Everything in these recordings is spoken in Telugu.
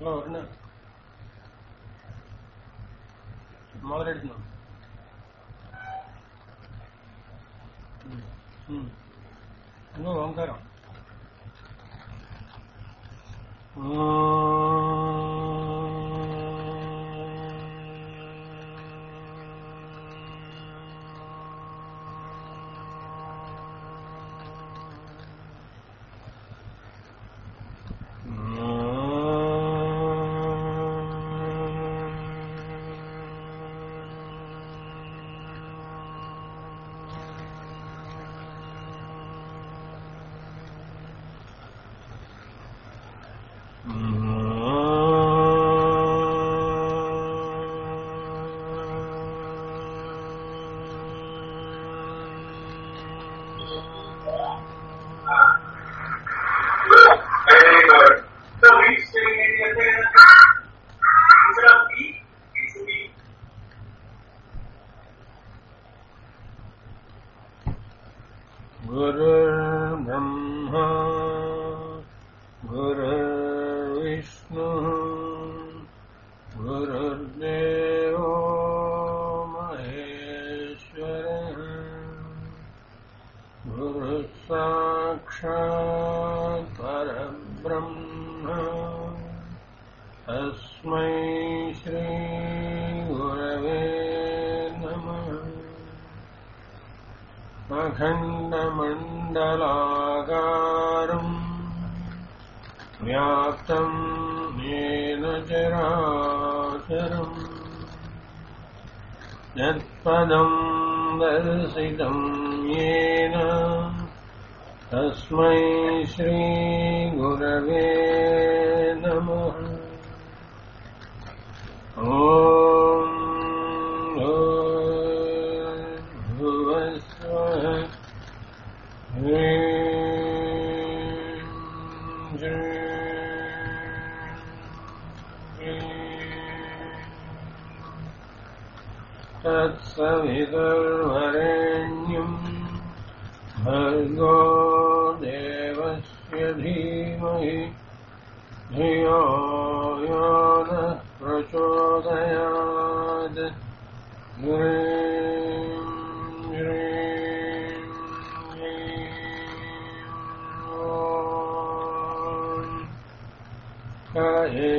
హలో అరుణ మొదలెడుతున్నాం ఉమ్, ఉమ్. ఇంకో ఓంకారం Very good. So which spelling is there? Instead of E, it should be गुरुर्ब्रह्मा गुरुर्विष्णुः गुरुर्देवो महेश्वरः गुरुः साक्षात् परब्रह्म तस्मै श्रीगुरवे नमः अखण्डमण्डलाकारम् व्याप्तम् येन चराचरम् यत्पदम् दर्शितम् येन तस्मै श्रीगुरवे नमः ॐ भुवस्वः ह्रीं तत्सवितुर्वरेण्यम् भर्गो देवस्य धीमहि धियो यो नः प्रचोदयात् ह्रीं ह्रीं ह्रीं ॐ कये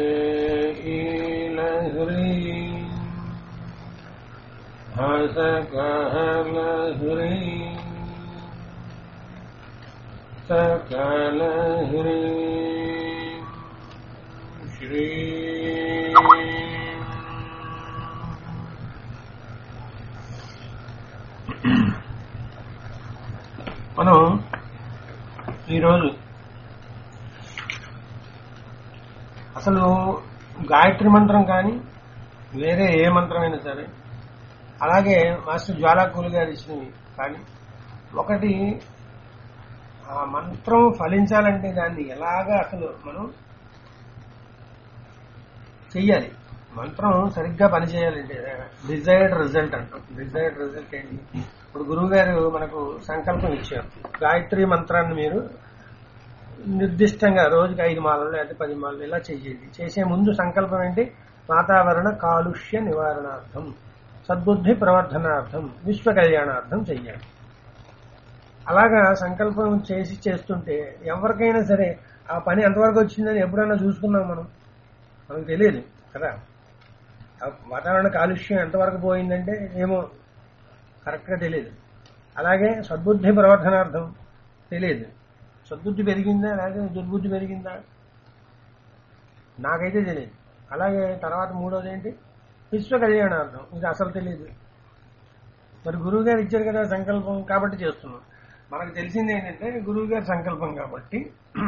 ईलह्रीं हसकहलह्रीं सकलह्रीं श्री మనం ఈరోజు అసలు గాయత్రి మంత్రం కానీ వేరే ఏ మంత్రమైనా సరే అలాగే మాస్టర్ జ్వాలాకూలు గారు ఇచ్చినవి కానీ ఒకటి ఆ మంత్రం ఫలించాలంటే దాన్ని ఎలాగా అసలు మనం చెయ్యాలి మంత్రం సరిగ్గా పనిచేయాలంటే డిజైర్డ్ రిజల్ట్ అంటాం డిజైర్డ్ రిజల్ట్ ఏంటి ఇప్పుడు గురువు గారు మనకు సంకల్పం ఇచ్చారు గాయత్రి మంత్రాన్ని మీరు నిర్దిష్టంగా రోజుకి ఐదు మాలలు లేదా పది మాలలు ఇలా చెయ్యండి చేసే ముందు సంకల్పం ఏంటి వాతావరణ కాలుష్య నివారణార్థం సద్బుద్ధి ప్రవర్ధనార్థం విశ్వ కళ్యాణార్థం చెయ్యాలి అలాగా సంకల్పం చేసి చేస్తుంటే ఎవరికైనా సరే ఆ పని ఎంతవరకు వచ్చిందని ఎప్పుడైనా చూసుకున్నాం మనం మనకు తెలియదు కదా ఆ వాతావరణ కాలుష్యం ఎంతవరకు పోయిందంటే ఏమో కరెక్ట్గా తెలియదు అలాగే సద్బుద్ధి ప్రవర్ధనార్థం తెలియదు సద్బుద్ధి పెరిగిందా లేకపోతే దుర్బుద్ధి పెరిగిందా నాకైతే తెలియదు అలాగే తర్వాత మూడోది ఏంటి విశ్వ కళ్యాణార్థం ఇది అసలు తెలియదు మరి గురువు గారు ఇచ్చారు కదా సంకల్పం కాబట్టి చేస్తున్నాం మనకు తెలిసింది ఏంటంటే గురువు గారి సంకల్పం కాబట్టి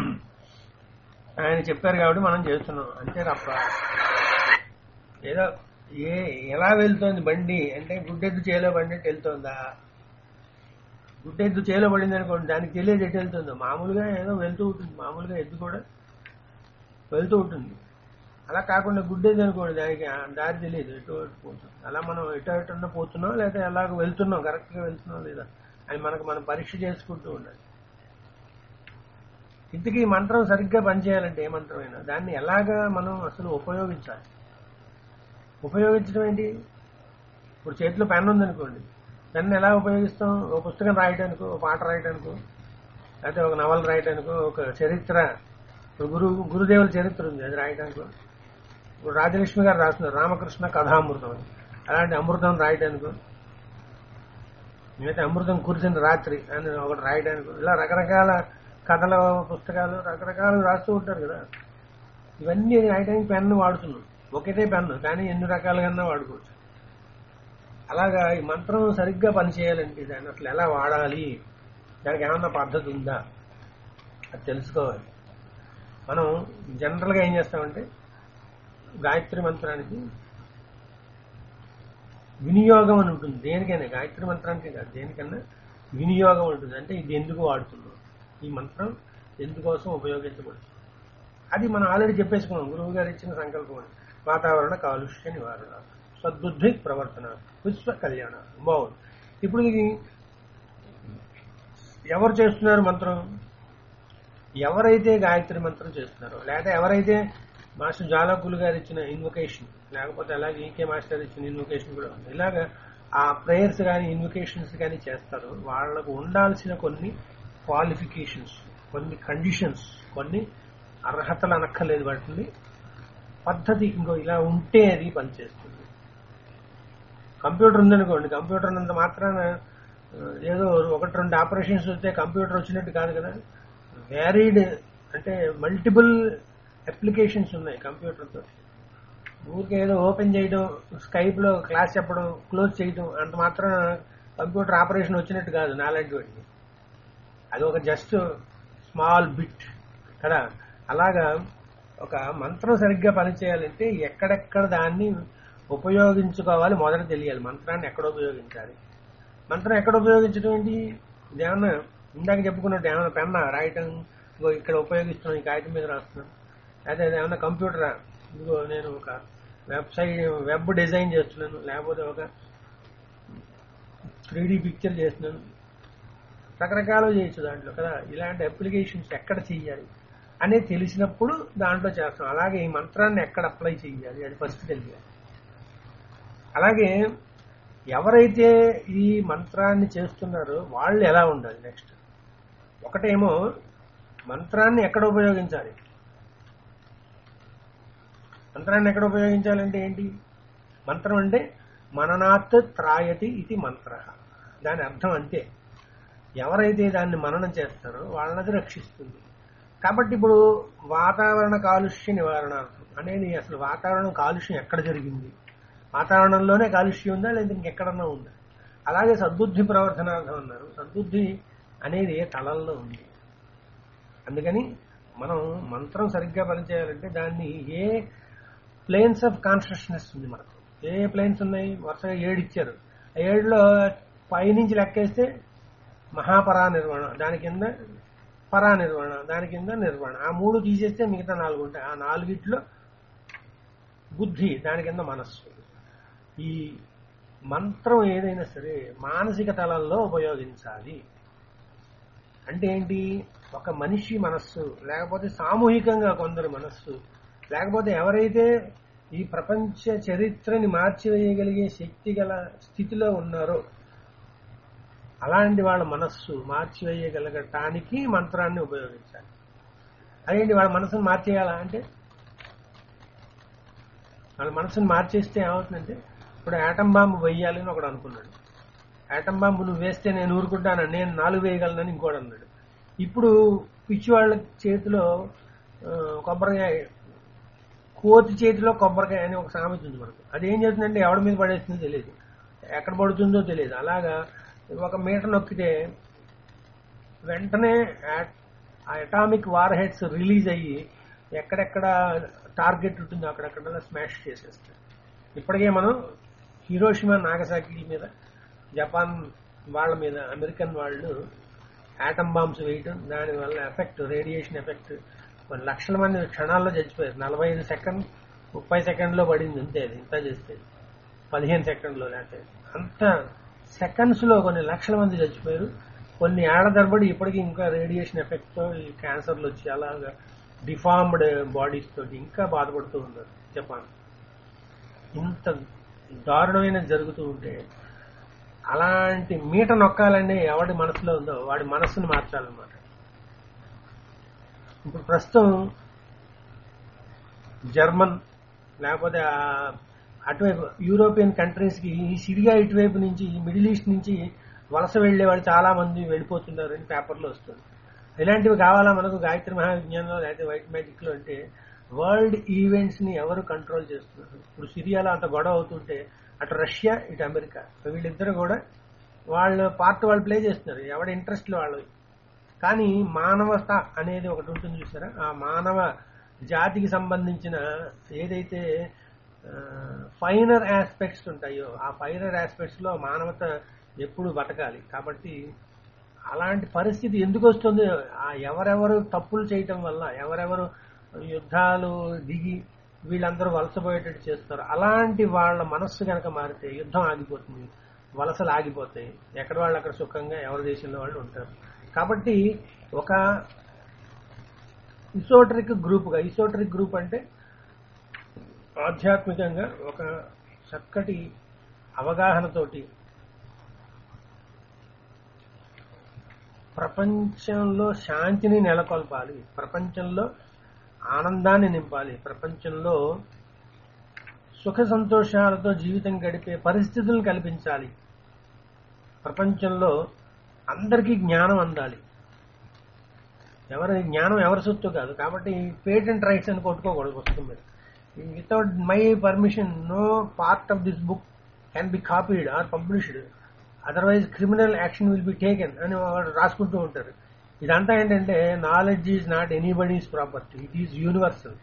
ఆయన చెప్పారు కాబట్టి మనం చేస్తున్నాం అంతే తప్ప ఏదో ఏ ఎలా వెళ్తోంది బండి అంటే గుడ్డెద్దు చేలో బండి అంటే వెళ్తోందా గుడ్డెద్దు చేలో పడింది అనుకోండి దానికి తెలియదు ఎటు వెళ్తుందో మామూలుగా ఏదో వెళ్తూ ఉంటుంది మామూలుగా ఎద్దు కూడా వెళ్తూ ఉంటుంది అలా కాకుండా గుడ్డేది అనుకోండి దానికి ఆ దారి తెలియదు ఎటు అటు పోతుంది అలా మనం ఎటు ఎటున్నా పోతున్నాం లేకపోతే ఎలాగ వెళ్తున్నాం కరెక్ట్గా వెళ్తున్నాం లేదా అని మనకు మనం పరీక్ష చేసుకుంటూ ఉండాలి ఇంతకీ ఈ మంత్రం సరిగ్గా పనిచేయాలంటే ఏ మంత్రమైనా దాన్ని ఎలాగా మనం అసలు ఉపయోగించాలి ఉపయోగించడం ఏంటి ఇప్పుడు చేతిలో పెన్ ఉందనుకోండి పెన్ ఎలా ఉపయోగిస్తాం ఒక పుస్తకం రాయడానికో ఒక పాట రాయడానికో లేకపోతే ఒక నవల రాయడానికో ఒక చరిత్ర ఇప్పుడు గురు గురుదేవుల చరిత్ర ఉంది అది రాయడానికో ఇప్పుడు రాజలక్ష్మి గారు రాస్తున్నారు రామకృష్ణ కథామృతం అని అలాంటి అమృతం రాయడానికో నేనైతే అమృతం కురిసిన రాత్రి అని ఒకటి రాయడానికి ఇలా రకరకాల కథల పుస్తకాలు రకరకాలు రాస్తూ ఉంటారు కదా ఇవన్నీ రాయడానికి పెన్ను వాడుతున్నాం ఒకటే పెన్ను కానీ ఎన్ని రకాలుగా వాడుకోవచ్చు అలాగా ఈ మంత్రం సరిగ్గా పనిచేయాలంటే దాన్ని అసలు ఎలా వాడాలి దానికి ఏమన్నా పద్ధతి ఉందా అది తెలుసుకోవాలి మనం జనరల్గా ఏం చేస్తామంటే గాయత్రి మంత్రానికి వినియోగం అని ఉంటుంది దేనికైనా గాయత్రి మంత్రానికి కాదు దేనికన్నా వినియోగం ఉంటుంది అంటే ఇది ఎందుకు వాడుతున్నాం ఈ మంత్రం ఎందుకోసం ఉపయోగించబడుతుంది అది మనం ఆల్రెడీ చెప్పేసుకున్నాం గురువు గారు ఇచ్చిన సంకల్పం అని వాతావరణ కాలుష్య నివారణ సద్బుద్ధి ప్రవర్తన విశ్వ కళ్యాణ బాగుంది ఇప్పుడు ఇది ఎవరు చేస్తున్నారు మంత్రం ఎవరైతే గాయత్రి మంత్రం చేస్తున్నారో లేదా ఎవరైతే మాస్టర్ జాలకులు గారు ఇచ్చిన ఇన్వొకేషన్ లేకపోతే అలాగే ఈకే మాస్టర్ ఇచ్చిన ఇన్వొకేషన్ కూడా ఉంది ఇలాగా ఆ ప్రేయర్స్ కానీ ఇన్వొకేషన్స్ కానీ చేస్తారో వాళ్ళకు ఉండాల్సిన కొన్ని క్వాలిఫికేషన్స్ కొన్ని కండిషన్స్ కొన్ని అర్హతలు అనక్కర్లేదు వాటిని పద్ధతి ఇంకో ఇలా ఉంటే అది పనిచేస్తుంది కంప్యూటర్ ఉందనుకోండి కంప్యూటర్ ఉన్నంత మాత్రాన ఆ, ఏదో ఒకటి రెండు ఆపరేషన్స్ వస్తే కంప్యూటర్ వచ్చినట్టు కాదు కదా వ్యారీడ్ అంటే మల్టిపుల్ అప్లికేషన్స్ ఉన్నాయి కంప్యూటర్తో ఊరికే ఏదో ఓపెన్ చేయడం స్కైప్ లో క్లాస్ చెప్పడం క్లోజ్ చేయడం అంత మాత్రం కంప్యూటర్ ఆపరేషన్ వచ్చినట్టు కాదు నాలాంటి వాటికి అది ఒక జస్ట్ స్మాల్ బిట్ కదా అలాగా ఒక మంత్రం సరిగ్గా పనిచేయాలంటే ఎక్కడెక్కడ దాన్ని ఉపయోగించుకోవాలి మొదట తెలియాలి మంత్రాన్ని ఎక్కడ ఉపయోగించాలి మంత్రం ఎక్కడ ఉపయోగించడం ఏంటి ఇదేమన్నా ఇందాక చెప్పుకున్నట్టు ఏమైనా పెన్న రాయటం ఇగో ఇక్కడ ఉపయోగిస్తున్నాం ఈ కాగితం మీద రాస్తున్నాం అదే ఏమైనా కంప్యూటరా ఇదిగో నేను ఒక వెబ్సైట్ వెబ్ డిజైన్ చేస్తున్నాను లేకపోతే ఒక త్రీ పిక్చర్ చేస్తున్నాను రకరకాలు చేయొచ్చు దాంట్లో కదా ఇలాంటి అప్లికేషన్స్ ఎక్కడ చెయ్యాలి అనేది తెలిసినప్పుడు దాంట్లో చేస్తాం అలాగే ఈ మంత్రాన్ని ఎక్కడ అప్లై చేయాలి అది ఫస్ట్ తెలియాలి అలాగే ఎవరైతే ఈ మంత్రాన్ని చేస్తున్నారో వాళ్ళు ఎలా ఉండాలి నెక్స్ట్ ఒకటేమో మంత్రాన్ని ఎక్కడ ఉపయోగించాలి మంత్రాన్ని ఎక్కడ ఉపయోగించాలంటే ఏంటి మంత్రం అంటే మననాత్ త్రాయతి ఇది మంత్ర దాని అర్థం అంతే ఎవరైతే దాన్ని మననం చేస్తారో వాళ్ళది రక్షిస్తుంది కాబట్టి ఇప్పుడు వాతావరణ కాలుష్య నివారణార్థం అనేది అసలు వాతావరణం కాలుష్యం ఎక్కడ జరిగింది వాతావరణంలోనే కాలుష్యం ఉందా లేదా ఇంకెక్కడన్నా ఉందా అలాగే సద్బుద్ధి ప్రవర్తనార్థం అన్నారు సద్బుద్ధి అనేది తలల్లో ఉంది అందుకని మనం మంత్రం సరిగ్గా పనిచేయాలంటే దాన్ని ఏ ప్లేన్స్ ఆఫ్ కాన్షియస్నెస్ ఉంది మనకు ఏ ప్లేన్స్ ఉన్నాయి వరుసగా ఏడు ఇచ్చారు ఆ ఏడులో పైనుంచి లెక్కేస్తే మహాపరా నిర్వహణ దాని కింద పరా నిర్వహణ దాని కింద నిర్వహణ ఆ మూడు తీసేస్తే మిగతా నాలుగు ఉంటాయి ఆ నాలుగిట్లో బుద్ధి దాని కింద మనస్సు ఈ మంత్రం ఏదైనా సరే మానసిక తలంలో ఉపయోగించాలి అంటే ఏంటి ఒక మనిషి మనస్సు లేకపోతే సామూహికంగా కొందరు మనస్సు లేకపోతే ఎవరైతే ఈ ప్రపంచ చరిత్రని మార్చివేయగలిగే శక్తి గల స్థితిలో ఉన్నారో అలాంటి వాళ్ళ మనస్సు మార్చివేయగలగటానికి మంత్రాన్ని ఉపయోగించాలి అదేంటి వాళ్ళ మనసును మార్చేయాలా అంటే వాళ్ళ మనసును మార్చేస్తే ఏమవుతుందంటే ఇప్పుడు యాటం బాంబు వెయ్యాలని ఒకడు అనుకున్నాడు యాటం బాంబు నువ్వు వేస్తే నేను ఊరుకుంటాను నేను నాలుగు వేయగలనని ఇంకోటి అన్నాడు ఇప్పుడు పిచ్చి వాళ్ళ చేతిలో ఆ, కొబ్బరికాయ కోతి చేతిలో కొబ్బరికాయ అని ఒక సామెత ఉంది మనకు అది ఏం చేస్తుందంటే ఎవరి మీద పడేస్తుందో తెలియదు ఎక్కడ పడుతుందో తెలియదు అలాగా ఒక మీటర్ నొక్కితే వెంటనే ఆ- ఆ అటామిక్ వార్ హెడ్స్ రిలీజ్ అయ్యి ఎక్కడెక్కడ టార్గెట్ ఉంటుందో అక్కడక్కడ స్మాష్ చేసేస్తాయి ఇప్పటికే మనం హీరోషిమా నాగసాకి మీద జపాన్ వాళ్ళ మీద అమెరికన్ వాళ్ళు ఆటం బాంబ్స్ వేయటం దానివల్ల ఎఫెక్ట్ రేడియేషన్ ఎఫెక్ట్ కొన్ని లక్షల మంది క్షణాల్లో చచ్చిపోయారు నలభై ఐదు సెకండ్ ముప్పై సెకండ్లో పడింది అంతే అది ఇంత చేస్తే పదిహేను సెకండ్లో లేకపోతే అంత సెకండ్స్ లో కొన్ని లక్షల మంది చచ్చిపోయారు కొన్ని ఏళ్ల తరబడి ఇప్పటికీ ఇంకా రేడియేషన్ ఎఫెక్ట్ తో ఈ క్యాన్సర్లు వచ్చి అలాగా డిఫార్మ్డ్ బాడీస్ తోటి ఇంకా బాధపడుతూ ఉన్నారు జపాన్ ఇంత దారుణమైన జరుగుతూ ఉంటే అలాంటి మీట నొక్కాలని ఎవడి మనసులో ఉందో వాడి మనస్సును మార్చాలన్నమాట ఇప్పుడు ప్రస్తుతం జర్మన్ లేకపోతే ఆ అటువైపు యూరోపియన్ కంట్రీస్ కి ఈ సిరియా ఇటువైపు నుంచి మిడిల్ ఈస్ట్ నుంచి వలస వెళ్లే వాళ్ళు చాలా మంది వెళ్ళిపోతున్నారు అని పేపర్లో వస్తుంది ఇలాంటివి కావాలా మనకు గాయత్రి మహావిజ్ఞానంలో లేకపోతే వైట్ మ్యాజిక్ లో అంటే వరల్డ్ ఈవెంట్స్ ని ఎవరు కంట్రోల్ చేస్తున్నారు ఇప్పుడు సిరియాలో అంత గొడవ అవుతుంటే అటు రష్యా ఇటు అమెరికా వీళ్ళిద్దరు కూడా వాళ్ళ పార్ట్ వాళ్ళు ప్లే చేస్తున్నారు ఎవరి ఇంట్రెస్ట్ వాళ్ళు కానీ మానవత అనేది ఒకటి ఉంటుంది చూసారా ఆ మానవ జాతికి సంబంధించిన ఏదైతే ఫైనర్ ఆస్పెక్ట్స్ ఉంటాయో ఆ ఫైనర్ ఆస్పెక్ట్స్ లో మానవత ఎప్పుడు బతకాలి కాబట్టి అలాంటి పరిస్థితి ఎందుకు వస్తుంది ఆ ఎవరెవరు తప్పులు చేయటం వల్ల ఎవరెవరు యుద్ధాలు దిగి వీళ్ళందరూ వలసపోయేటట్టు చేస్తారు అలాంటి వాళ్ళ మనస్సు కనుక మారితే యుద్ధం ఆగిపోతుంది వలసలు ఆగిపోతాయి ఎక్కడ వాళ్ళు అక్కడ సుఖంగా ఎవరి దేశంలో వాళ్ళు ఉంటారు కాబట్టి ఒక ఇసోటరిక్ గ్రూప్గా ఇసోటరిక్ గ్రూప్ అంటే ఆధ్యాత్మికంగా ఒక చక్కటి అవగాహనతోటి ప్రపంచంలో శాంతిని నెలకొల్పాలి ప్రపంచంలో ఆనందాన్ని నింపాలి ప్రపంచంలో సుఖ సంతోషాలతో జీవితం గడిపే పరిస్థితులను కల్పించాలి ప్రపంచంలో అందరికీ జ్ఞానం అందాలి ఎవరి జ్ఞానం ఎవరి సొత్తు కాదు కాబట్టి పేటెంట్ రైట్స్ అని కొట్టుకోకూడదు పుస్తకం మీద without my permission no part of this book can be copied or published otherwise criminal action will be taken అని వాడు రాసుకుంటూ ఉంటారు ఇదంతా ఏంటంటే knowledge is not anybody's property it is universal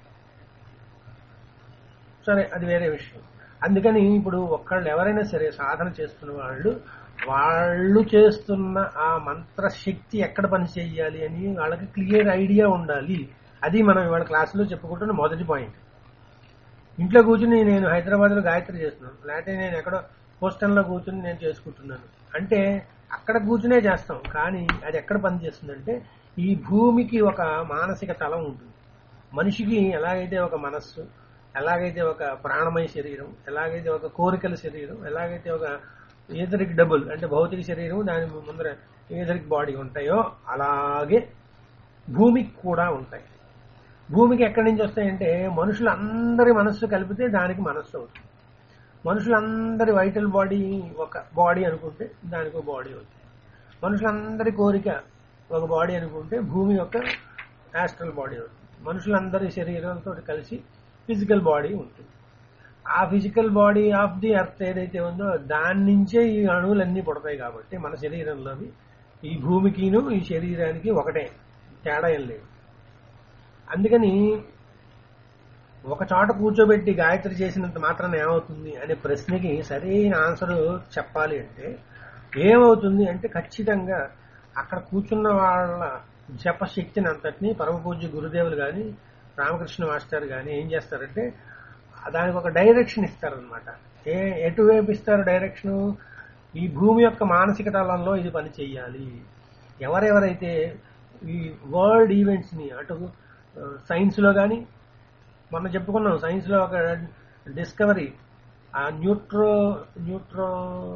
సరే అది వేరే విషయం అందుకని ఇప్పుడు ఒక్కళ్ళు ఎవరైనా సరే సాధన చేస్తున్న వాళ్ళు వాళ్ళు చేస్తున్న ఆ మంత్ర శక్తి ఎక్కడ పని చేయాలి అని వాళ్ళకి క్లియర్ ఐడియా ఉండాలి అది మనం ఇవాళ క్లాసులో చెప్పుకుంటున్న మొదటి పాయింట్ ఇంట్లో కూర్చుని నేను హైదరాబాద్ లో గాయత్రి చేస్తున్నాను లేకపోతే నేను ఎక్కడో పోస్టన్ లో కూర్చుని నేను చేసుకుంటున్నాను అంటే అక్కడ కూర్చునే చేస్తాం కానీ అది ఎక్కడ పనిచేస్తుందంటే ఈ భూమికి ఒక మానసిక తలం ఉంటుంది మనిషికి ఎలాగైతే ఒక మనస్సు ఎలాగైతే ఒక ప్రాణమయ శరీరం ఎలాగైతే ఒక కోరికల శరీరం ఎలాగైతే ఒక ఏదరిక్ డబుల్ అంటే భౌతిక శరీరం దాని ముందర ఏదరిక్ బాడీ ఉంటాయో అలాగే భూమికి కూడా ఉంటాయి భూమికి ఎక్కడి నుంచి వస్తాయంటే మనుషులందరి మనస్సు కలిపితే దానికి మనస్సు అవుతుంది మనుషులందరి వైటల్ బాడీ ఒక బాడీ అనుకుంటే దానికి ఒక బాడీ అవుతుంది మనుషులందరి కోరిక ఒక బాడీ అనుకుంటే భూమి యొక్క యాస్ట్రల్ బాడీ అవుతుంది మనుషులందరి శరీరంతో కలిసి ఫిజికల్ బాడీ ఉంటుంది ఆ physical body of the earth ఏదైతే ఉందో దాని నుంచే ఈ అణువులన్నీ పుడతాయి కాబట్టి మన శరీరంలోని ఈ భూమికిను ఈ శరీరానికి ఒకటే తేడా ఏం లేదు అందుకని ఒక చోట కూర్చోబెట్టి గాయత్రి చేసినంత మాత్రాన ఏమవుతుంది అనే ప్రశ్నకి సరైన ఆన్సర్ చెప్పాలి అంటే ఏమవుతుంది అంటే ఖచ్చితంగా అక్కడ కూర్చున్న వాళ్ళ జపశక్తిని అంతటిని పరమ పూజ్య గురుదేవులు కానీ రామకృష్ణ మాస్టర్ కానీ ఏం చేస్తారంటే దానికి ఒక డైరెక్షన్ ఇస్తారనమాట ఏ ఎటువైపు ఇస్తారు డైరెక్షన్ ఈ భూమి యొక్క మానసిక తలంలో ఇది పని చేయాలి ఎవరెవరైతే ఈ వరల్డ్ ఈవెంట్స్ ని అటు సైన్స్ లో కానీ మొన్న చెప్పుకున్నాం సైన్స్ లో ఒక డిస్కవరీ ఆ న్యూట్రో న్యూట్రో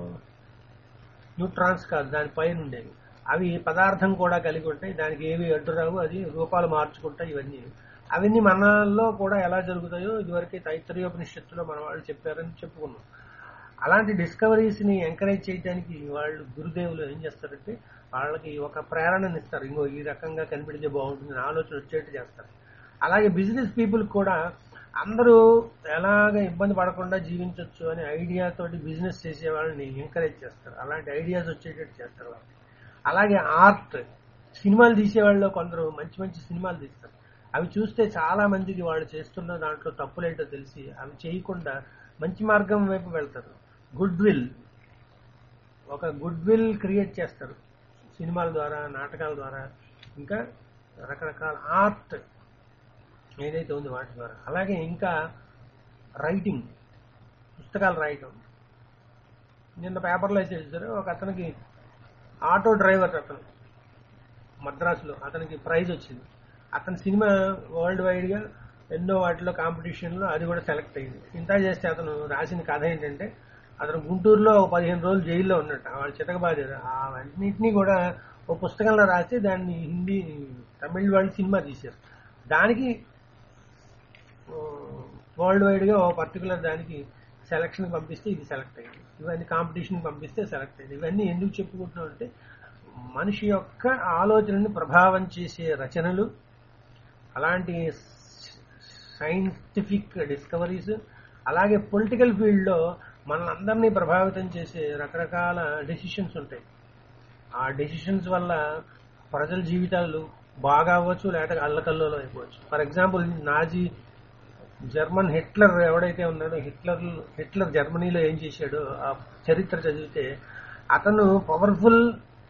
న్యూట్రాన్స్ కాదు దాని పైన ఉండేవి అవి పదార్థం కూడా కలిగి ఉంటాయి దానికి ఏవి అడ్డు రావు అది రూపాలు మార్చుకుంటాయి ఇవన్నీ అవన్నీ మనలో కూడా ఎలా జరుగుతాయో ఇదివరకే తైత్తరీయోపనిషత్తులో మన వాళ్ళు చెప్పారని చెప్పుకున్నాం అలాంటి డిస్కవరీస్ ని ఎంకరేజ్ చేయడానికి వాళ్ళు గురుదేవులు ఏం చేస్తారంటే వాళ్ళకి ఒక ప్రేరణని ఇస్తారు ఇంకో ఈ రకంగా కనిపెడితే బాగుంటుంది ఆలోచన వచ్చేట్టు చేస్తారు అలాగే బిజినెస్ పీపుల్ కూడా అందరూ ఎలాగ ఇబ్బంది పడకుండా జీవించవచ్చు అనే ఐడియా తోటి బిజినెస్ చేసే వాళ్ళని ఎంకరేజ్ చేస్తారు అలాంటి ఐడియాస్ వచ్చేటట్టు చేస్తారు వాళ్ళు అలాగే ఆర్ట్ సినిమాలు తీసేవాళ్ళు కొందరు మంచి మంచి సినిమాలు తీస్తారు అవి చూస్తే చాలా మందికి వాళ్ళు చేస్తున్న దాంట్లో తప్పులేంటో తెలిసి అవి చేయకుండా మంచి మార్గం వైపు వెళ్తారు గుడ్ విల్ ఒక గుడ్ విల్ క్రియేట్ చేస్తారు సినిమాల ద్వారా నాటకాల ద్వారా ఇంకా రకరకాల ఆర్ట్ ఏదైతే ఉంది వాటి ద్వారా అలాగే ఇంకా రైటింగ్ పుస్తకాలు రాయటం నిన్న పేపర్లో వేసి చూసారు ఒక అతనికి ఆటో డ్రైవర్ అతను మద్రాసులో అతనికి ప్రైజ్ వచ్చింది అతని సినిమా వరల్డ్ వైడ్ గా ఎన్నో వాటిలో కాంపిటీషన్ లో అది కూడా సెలెక్ట్ అయింది ఇంత చేస్తే అతను రాసిన కథ ఏంటంటే అతను గుంటూరులో ఒక పదిహేను రోజులు జైల్లో ఉన్నట్టు వాళ్ళు చితకబాదారు అవన్నింటినీ కూడా ఓ పుస్తకంలో రాసి దాన్ని హిందీ తమిళ వాళ్ళు సినిమా తీశారు దానికి వరల్డ్ వైడ్ గా ఓ పర్టికులర్ దానికి సెలక్షన్ పంపిస్తే ఇది సెలెక్ట్ అయింది ఇవన్నీ కాంపిటీషన్ పంపిస్తే సెలెక్ట్ అయింది ఇవన్నీ ఎందుకు చెప్పుకుంటున్నాం అంటే మనిషి యొక్క ఆలోచనని ప్రభావం చేసే రచనలు అలాంటి సైంటిఫిక్ డిస్కవరీస్ అలాగే పొలిటికల్ ఫీల్డ్లో మనందరినీ ప్రభావితం చేసే రకరకాల డెసిషన్స్ ఉంటాయి ఆ డెసిషన్స్ వల్ల ప్రజల జీవితాలు బాగా అవ్వచ్చు లేకపోతే అల్లకల్లోలో అయిపోవచ్చు for example Nazi German Hitler ఎవడైతే ఉన్నాడో హిట్లర్ హిట్లర్ జర్మనీలో ఏం చేశాడో ఆ చరిత్ర చదివితే అతను పవర్ఫుల్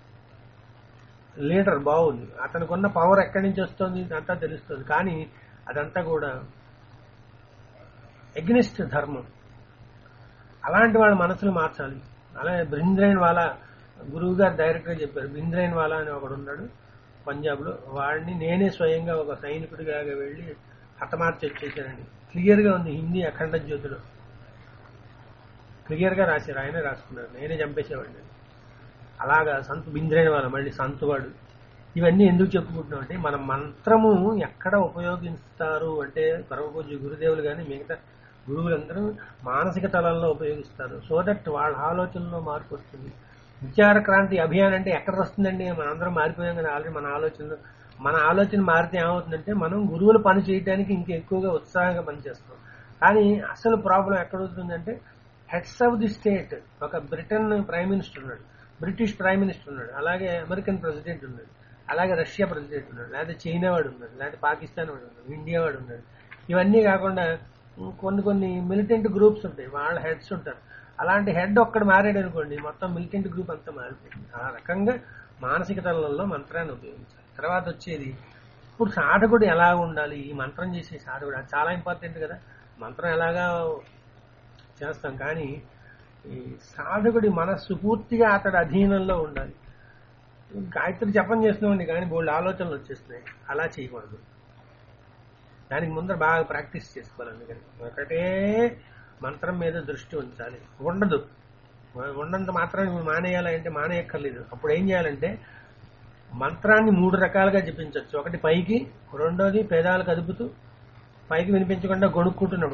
లీడర్ బాగుంది అతనికి ఉన్న పవర్ ఎక్కడి నుంచి వస్తుంది అంతా తెలుస్తుంది కానీ అదంతా కూడా ఎగ్నిస్ట్ ధర్మం అలాంటి వాళ్ళ మనసులు మార్చాలి అలాగే బ్రింద్రైన్ వాలా గురువు గారు డైరెక్టర్ చెప్పారు బ్రింద్రైన్ వాలా అని ఒకడు ఉన్నాడు పంజాబ్ లో వాడిని నేనే స్వయంగా ఒక సైనికుడిగా వెళ్లి హతమార్చి వచ్చేసానండి క్లియర్ గా ఉంది హిందీ అఖండ జ్యోతిలో క్లియర్ గా రాశారు ఆయనే రాసుకున్నారు నేనే చంపేసేవాడిని అలాగా సంతు బింద్రైన వాళ్ళ మళ్ళీ సంతువాడు ఇవన్నీ ఎందుకు చెప్పుకుంటున్నాం అంటే మన మంత్రము ఎక్కడ ఉపయోగిస్తారు అంటే పరమపూజ్య గురుదేవులు కానీ మిగతా గురువులందరూ మానసిక తలంలో ఉపయోగిస్తారు సో దట్ వాళ్ళ ఆలోచనలో మార్పు వస్తుంది విచార క్రాంతి అభియాన్ అంటే ఎక్కడ వస్తుందండి మనందరం మారిపోయాం కదా ఆల్రెడీ మన ఆలోచనలు మన ఆలోచన మారితే ఏమవుతుందంటే మనం గురువులు పని చేయడానికి ఇంకా ఎక్కువగా ఉత్సాహంగా పనిచేస్తాం కానీ అసలు ప్రాబ్లం ఎక్కడ అవుతుందంటే హెడ్స్ ఆఫ్ ది స్టేట్ ఒక బ్రిటన్ ప్రైమ్ మినిస్టర్ ఉన్నాడు బ్రిటిష్ ప్రైమ్ మినిస్టర్ ఉన్నాడు అలాగే అమెరికన్ ప్రెసిడెంట్ ఉన్నాడు అలాగే రష్యా ప్రెసిడెంట్ ఉన్నాడు లేకపోతే చైనా వాడు ఉన్నాడు లేకపోతే పాకిస్తాన్ వాడు ఉన్నాడు ఇండియా వాడు ఉన్నాడు ఇవన్నీ కాకుండా కొన్ని కొన్ని మిలిటెంట్ గ్రూప్స్ ఉంటాయి వాళ్ళ హెడ్స్ ఉంటారు అలాంటి హెడ్ ఒక్కడు మారాడు అనుకోండి మొత్తం మిలిటెంట్ గ్రూప్ అంతా మారిపోయింది ఆ రకంగా మానసిక తలంలో మంత్రాన్ని ఉపయోగించాలి తర్వాత వచ్చేది ఇప్పుడు సాధకుడు ఎలా ఉండాలి ఈ మంత్రం చేసే సాధకుడు అది చాలా ఇంపార్టెంట్ కదా మంత్రం ఎలాగా చేస్తాం కానీ ఈ సాధకుడి మనస్సు పూర్తిగా అతడి అధీనంలో ఉండాలి గాయత్రి జపం చేస్తున్నామండి కానీ బోల్డ్ ఆలోచనలు వచ్చేస్తున్నాయి అలా చేయకూడదు దానికి ముందర బాగా ప్రాక్టీస్ చేసుకోవాలి అందుకని ఒకటే మంత్రం మీద దృష్టి ఉంచాలి ఉండదు ఉన్నంత మాత్రం మానేయాలంటే మానేయక్కర్లేదు అప్పుడు ఏం చేయాలంటే మంత్రాన్ని మూడు రకాలుగా జపించవచ్చు ఒకటి పైకి రెండోది పేదాలు కదుపుతూ పైకి వినిపించకుండా గొడుక్కుంటున్నాడు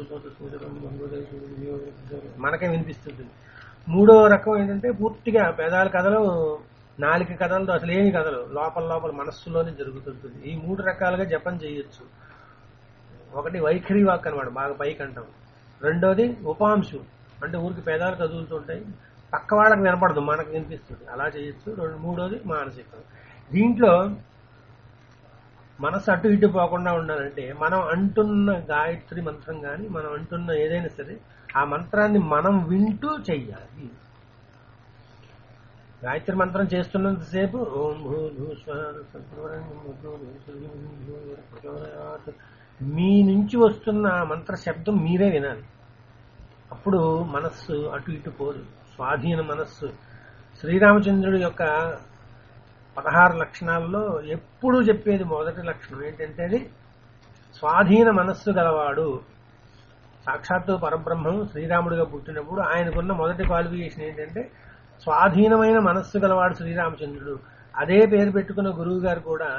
మనకే వినిపిస్తుంది మూడో రకం ఏంటంటే పూర్తిగా పేదాల కథలు నాలుగు కథలతో అసలు ఏమి కథలు లోపల లోపల మనస్సులోనే జరుగుతుంటుంది ఈ మూడు రకాలుగా జపం చేయొచ్చు ఒకటి వైఖరి వాక్ అనమాట బాగా పైకి అంటాం రెండోది ఉపాంశు అంటే ఊరికి పేదాలు కదులుతుంటాయి పక్క వాళ్ళకి వినపడదు మనకు వినిపిస్తుంది అలా చేయొచ్చు రెండు మూడోది మానసికం దీంట్లో మనసు అటు ఇటు పోకుండా ఉండాలంటే మనం అంటున్న గాయత్రి మంత్రం కానీ మనం అంటున్న ఏదైనా సరే ఆ మంత్రాన్ని మనం వింటూ చెయ్యాలి గాయత్రి మంత్రం చేస్తున్నంతసేపు ఓం భూ భూ స్వర సత్వరణ్యం భూ భూ స్వర్గం భూ ప్రచోదయాత్ మీ నుంచి వస్తున్న ఆ మంత్ర శబ్దం మీరే వినాలి అప్పుడు మనస్సు అటు ఇటు పోదు స్వాధీన మనస్సు శ్రీరామచంద్రుడి యొక్క పదహారు లక్షణాల్లో ఎప్పుడూ చెప్పేది మొదటి లక్షణం ఏంటంటే అది స్వాధీన మనస్సు గలవాడు సాక్షాత్తు పరబ్రహ్మం శ్రీరాముడిగా పుట్టినప్పుడు ఆయనకున్న మొదటి క్వాలిఫికేషన్ ఏంటంటే స్వాధీనమైన మనస్సు గలవాడు శ్రీరామచంద్రుడు అదే పేరు పెట్టుకున్న గురువు గారు కూడా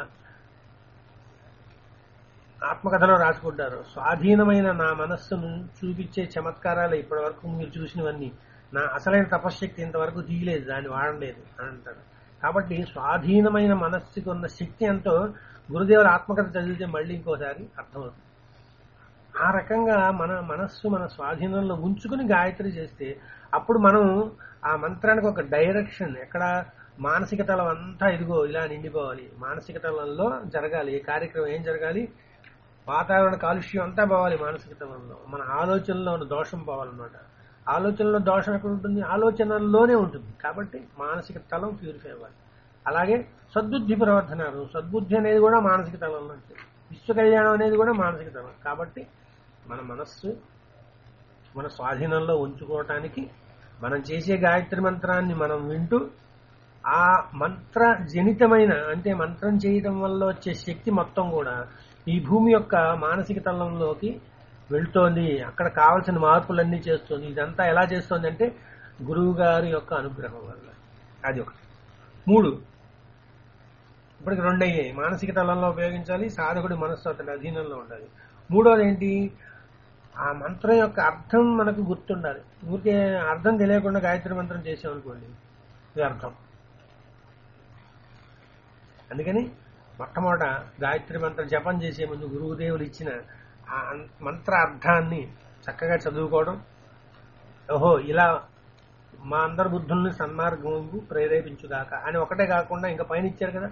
ఆత్మకథలో రాసుకుంటారు స్వాధీనమైన నా మనస్సును చూపించే చమత్కారాలు ఇప్పటి వరకు మీరు చూసినవన్నీ నా అసలైన తపశ్శక్తి ఇంతవరకు తీయలేదు దాన్ని వాడలేదు అని అంటారు కాబట్టి స్వాధీనమైన మనస్సుకు ఉన్న శక్తి ఎంతో గురుదేవుల ఆత్మకథ చదివితే మళ్ళీ ఇంకోసారి అర్థమవుతుంది ఆ రకంగా మన మనస్సు మన స్వాధీనంలో ఉంచుకుని గాయత్రి చేస్తే అప్పుడు మనం ఆ మంత్రానికి ఒక డైరెక్షన్ ఎక్కడ మానసిక తలం అంతా ఇదిగో ఇలా నిండిపోవాలి మానసిక తలంలో జరగాలి ఏ కార్యక్రమం ఏం జరగాలి వాతావరణ కాలుష్యం అంతా పోవాలి మానసిక తలంలో మన ఆలోచనలో ఉన్న దోషం పోవాలన్నమాట ఆలోచనలో దోషం ఎక్కడ ఉంటుంది ఆలోచనల్లోనే ఉంటుంది కాబట్టి మానసిక తలం ప్యూరిఫై అవ్వాలి అలాగే సద్బుద్ధి ప్రవర్తనాలు సద్బుద్ధి అనేది కూడా మానసిక తలంలో ఉంటుంది విశ్వ కళ్యాణం అనేది కూడా మానసిక తలం కాబట్టి మన మనస్సు మన స్వాధీనంలో ఉంచుకోవటానికి మనం చేసే గాయత్రి మంత్రాన్ని మనం వింటూ ఆ మంత్ర జనితమైన అంటే మంత్రం చేయటం వల్ల వచ్చే శక్తి మొత్తం కూడా ఈ భూమి యొక్క మానసిక తలంలోకి వెళ్తోంది అక్కడ కావలసిన మార్పులన్నీ చేస్తుంది ఇదంతా ఎలా చేస్తోంది అంటే గురువు గారి యొక్క అనుగ్రహం వల్ల అది ఒకటి మూడు ఇప్పటికి రెండు అయ్యాయి మానసిక తలంలో ఉపయోగించాలి సాధకుడి మనస్సు అతని అధీనంలో ఉండాలి మూడోది ఏంటి ఆ మంత్రం యొక్క అర్థం మనకు గుర్తుండాలి ఊరికే అర్థం తెలియకుండా గాయత్రి మంత్రం చేసామనుకోండి ఇది అర్థం అందుకని మొట్టమొదట గాయత్రి మంత్ర జపం చేసే ముందు గురువుదేవులు ఇచ్చిన ఆ అన్- మంత్ర అర్థాన్ని చక్కగా చదువుకోవడం ఓహో ఇలా మా అందరి బుద్ధుల్ని సన్మార్గంకు ప్రేరేపించుగాక అని ఒకటే కాకుండా ఇంకా పైన ఇచ్చారు కదా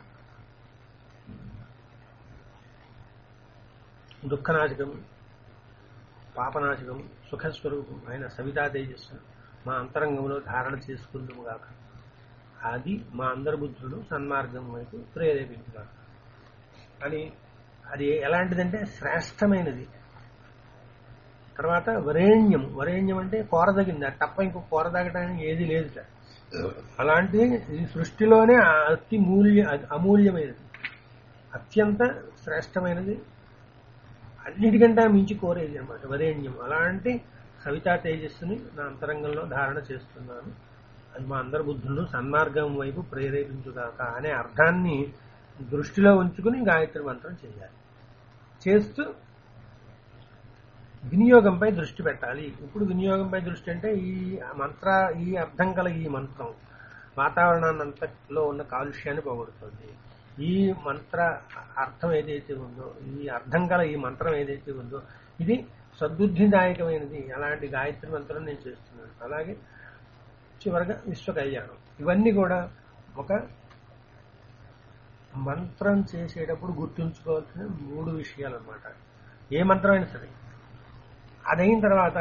దుఃఖనాశకం పాపనాశకం సుఖస్వరూపం ఆయన సవితా తేజస్సు మా అంతరంగంలో ధారణ చేసుకుందాము గాక అది మా అందరి బుద్ధులు సన్మార్గం వైపు ప్రేరేపించుగాక అని అది ఎలాంటిదంటే శ్రేష్టమైనది తర్వాత వరేణ్యం వరేణ్యం అంటే కోరదగింది అది తప్ప ఇంకో కోరదగటానికి ఏది లేదు సార్ అలాంటి ఈ సృష్టిలోనే అతి మూల్య అమూల్యమైనది అత్యంత శ్రేష్టమైనది అన్నిటికంటే మించి కోరేది అనమాట వరేణ్యం అలాంటి కవితా తేజస్సుని నా అంతరంగంలో ధారణ చేస్తున్నాను అది మా అందరి బుద్ధులను సన్మార్గం వైపు ప్రేరేపించుగాక అనే అర్థాన్ని దృష్టిలో ఉంచుకుని గాయత్రి మంత్రం చేయాలి చేస్తూ వినియోగంపై దృష్టి పెట్టాలి ఇప్పుడు వినియోగంపై దృష్టి అంటే ఈ మంత్ర ఈ అర్థం కల ఈ మంత్రం వాతావరణాన్ని అంతట్లో ఉన్న కాలుష్యాన్ని పోగొడుతుంది ఈ మంత్ర అర్థం ఏదైతే ఉందో ఈ అర్థం గల ఈ మంత్రం ఏదైతే ఉందో ఇది సద్బుద్ధిదాయకమైనది అలాంటి గాయత్రి మంత్రం నేను చేస్తున్నాను అలాగే చివరగా విశ్వ కళ్యాణం ఇవన్నీ కూడా ఒక మంత్రం చేసేటప్పుడు గుర్తుంచుకోవాల్సిన మూడు విషయాలు అన్నమాట ఏ మంత్రం అయినా సరే అదైన తర్వాత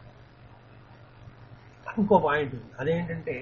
ఇంకో పాయింట్ ఉంది అదేంటంటే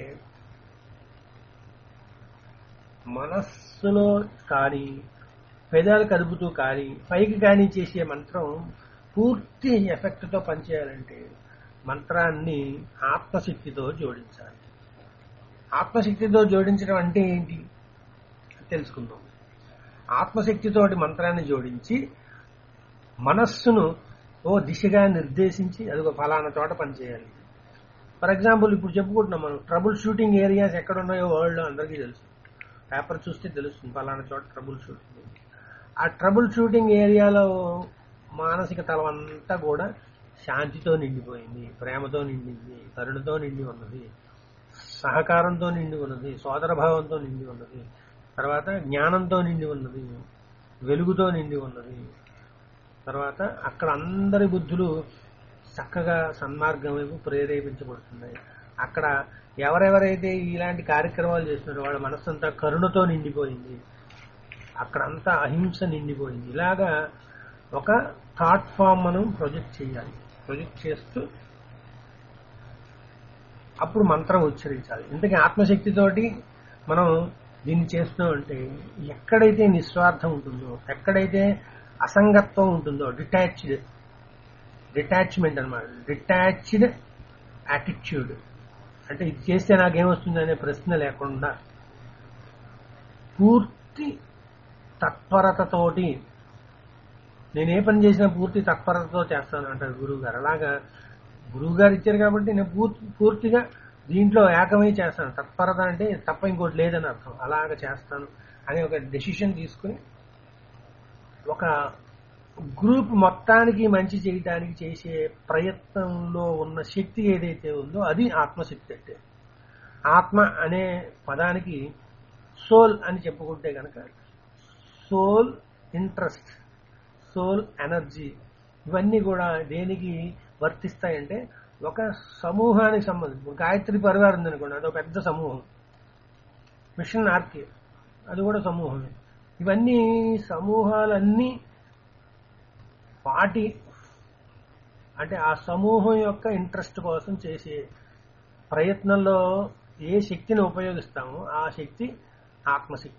మనస్సులో కానీ పెదాలు కదుపుతూ కానీ పైకి కానీ చేసే మంత్రం పూర్తి ఎఫెక్ట్తో పనిచేయాలంటే మంత్రాన్ని ఆత్మశక్తితో జోడించాలి ఆత్మశక్తితో జోడించడం అంటే ఏంటి తెలుసుకుందాం ఆత్మశక్తితోటి మంత్రాన్ని జోడించి మనస్సును ఓ దిశగా నిర్దేశించి అది ఒక ఫలానా చోట పనిచేయాలి ఫర్ ఎగ్జాంపుల్ ఇప్పుడు చెప్పుకుంటున్నాం మనం ట్రబుల్ షూటింగ్ ఏరియాస్ ఎక్కడ ఉన్నాయో వరల్డ్లో అందరికీ తెలుసు పేపర్ చూస్తే తెలుస్తుంది ఫలానా చోట ట్రబుల్ షూటింగ్ ఆ ట్రబుల్ షూటింగ్ ఏరియాలో మానసిక తలం అంతా కూడా శాంతితో నిండిపోయింది ప్రేమతో నిండింది కరుణతో నిండి ఉన్నది సహకారంతో నిండి ఉన్నది సోదరభావంతో నిండి ఉన్నది తర్వాత జ్ఞానంతో నిండి ఉన్నది వెలుగుతో నిండి ఉన్నది తర్వాత అక్కడ అందరి బుద్ధులు చక్కగా సన్మార్గం వైపు ప్రేరేపించబడుతున్నాయి అక్కడ ఎవరెవరైతే ఇలాంటి కార్యక్రమాలు చేస్తున్నారో వాళ్ళ మనస్సంతా కరుణతో నిండిపోయింది అక్కడంతా అహింస నిండిపోయింది ఇలాగా ఒక థాట్ ఫామ్ మనం ప్రొజెక్ట్ చేయాలి ప్రొజెక్ట్ చేస్తూ అప్పుడు మంత్రం ఉచ్చరించాలి ఇంతకీ ఆత్మశక్తితోటి మనం దీన్ని చేస్తున్నామంటే ఎక్కడైతే నిస్వార్థం ఉంటుందో ఎక్కడైతే అసంగత్వం ఉంటుందో డిటాచ్డ్ డిటాచ్మెంట్ అనమాట డిటాచ్డ్ యాటిట్యూడ్ అంటే ఇది చేస్తే నాకేమొస్తుంది అనే ప్రశ్న లేకుండా పూర్తి తత్పరతతోటి నేను ఏ పని చేసినా పూర్తి తత్పరతతో చేస్తాను అంటారు గురువు గారు అలాగా గురువు గారు ఇచ్చారు కాబట్టి నేను పూర్తి పూర్తిగా దీంట్లో ఏకమై చేస్తాను తత్పరత అంటే తప్ప ఇంకోటి లేదని అర్థం అలాగ చేస్తాను అనే ఒక డెసిషన్ తీసుకుని ఒక గ్రూప్ మొత్తానికి మంచి చేయటానికి చేసే ప్రయత్నంలో ఉన్న శక్తి ఏదైతే ఉందో అది ఆత్మశక్తి అంటే ఆత్మ అనే పదానికి సోల్ అని చెప్పుకుంటే కనుక సోల్ ఇంట్రెస్ట్ సోల్ ఎనర్జీ ఇవన్నీ కూడా దేనికి వర్తిస్తాయంటే ఒక సమూహానికి సంబంధించి గాయత్రి పరివారం ఉందనుకోండి అదొక పెద్ద సమూహం మిషన్ ఆర్కే అది కూడా సమూహమే ఇవన్నీ సమూహాలన్నీ వాటి అంటే ఆ సమూహం యొక్క ఇంట్రెస్ట్ కోసం చేసే ప్రయత్నంలో ఏ శక్తిని ఉపయోగిస్తామో ఆ శక్తి ఆత్మశక్తి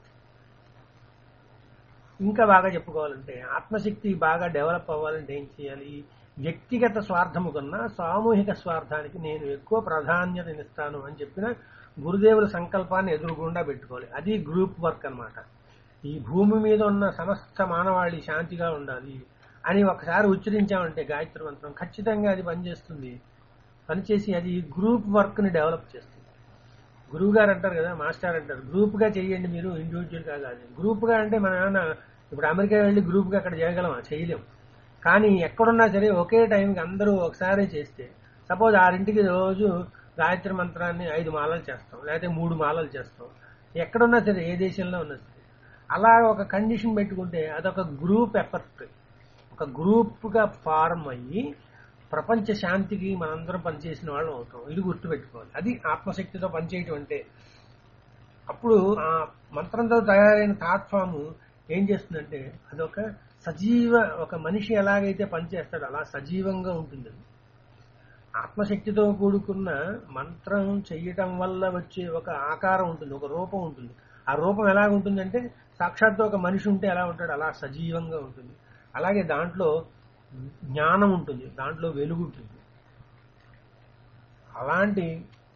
ఇంకా బాగా చెప్పుకోవాలంటే ఆత్మశక్తి బాగా డెవలప్ అవ్వాలంటే ఏం చేయాలి వ్యక్తిగత స్వార్థము కన్నా సామూహిక స్వార్థానికి నేను ఎక్కువ ప్రాధాన్యతనిస్తాను అని చెప్పిన గురుదేవుల సంకల్పాన్ని ఎదురుగుండా పెట్టుకోవాలి అది గ్రూప్ వర్క్ అన్నమాట ఈ భూమి మీద ఉన్న సమస్త మానవాళి శాంతిగా ఉండాలి అని ఒకసారి ఉచ్చరించామంటే గాయత్రి మంత్రం ఖచ్చితంగా అది పనిచేస్తుంది పనిచేసి అది గ్రూప్ వర్క్ ని డెవలప్ చేస్తుంది గురువు గారు అంటారు కదా మాస్టర్ అంటారు గ్రూప్ గా చేయండి మీరు ఇండివిజువల్ గా కాదు గ్రూప్ గా అంటే మనం ఏమైనా ఇప్పుడు అమెరికా వెళ్ళి గ్రూప్ గా అక్కడ చేయగలమా చేయలేం కానీ ఎక్కడున్నా సరే ఒకే టైంకి అందరూ ఒకసారి చేస్తే సపోజ్ ఆరింటికి రోజు గాయత్రి మంత్రాన్ని ఐదు మాలలు చేస్తాం లేకపోతే మూడు మాలలు చేస్తాం ఎక్కడున్నా సరే ఏ దేశంలో ఉన్నా సరే అలా ఒక కండిషన్ పెట్టుకుంటే అదొక గ్రూప్ ఎఫర్ట్ ఒక గ్రూప్ గా ఫార్మ్ అయ్యి ప్రపంచ శాంతికి మనందరం పనిచేసిన వాళ్ళం అవుతాం ఇది గుర్తుపెట్టుకోవాలి అది ఆత్మశక్తితో పనిచేయటం అంటే అప్పుడు ఆ మంత్రంతో తయారైన థాట్ ఫామ్ ఏం చేస్తుందంటే అదొక సజీవ ఒక మనిషి ఎలాగైతే పనిచేస్తాడో అలా సజీవంగా ఉంటుంది అది. ఆత్మశక్తితో కూడుకున్న మంత్రం చెయ్యటం వల్ల వచ్చే ఒక ఆకారం ఉంటుంది ఒక రూపం ఉంటుంది ఆ రూపం ఎలా ఉంటుందంటే సాక్షాత్తు ఒక మనిషి ఉంటే ఎలా ఉంటాడు అలా సజీవంగా ఉంటుంది అలాగే దాంట్లో జ్ఞానం ఉంటుంది దాంట్లో వెలుగు ఉంటుంది అలాంటి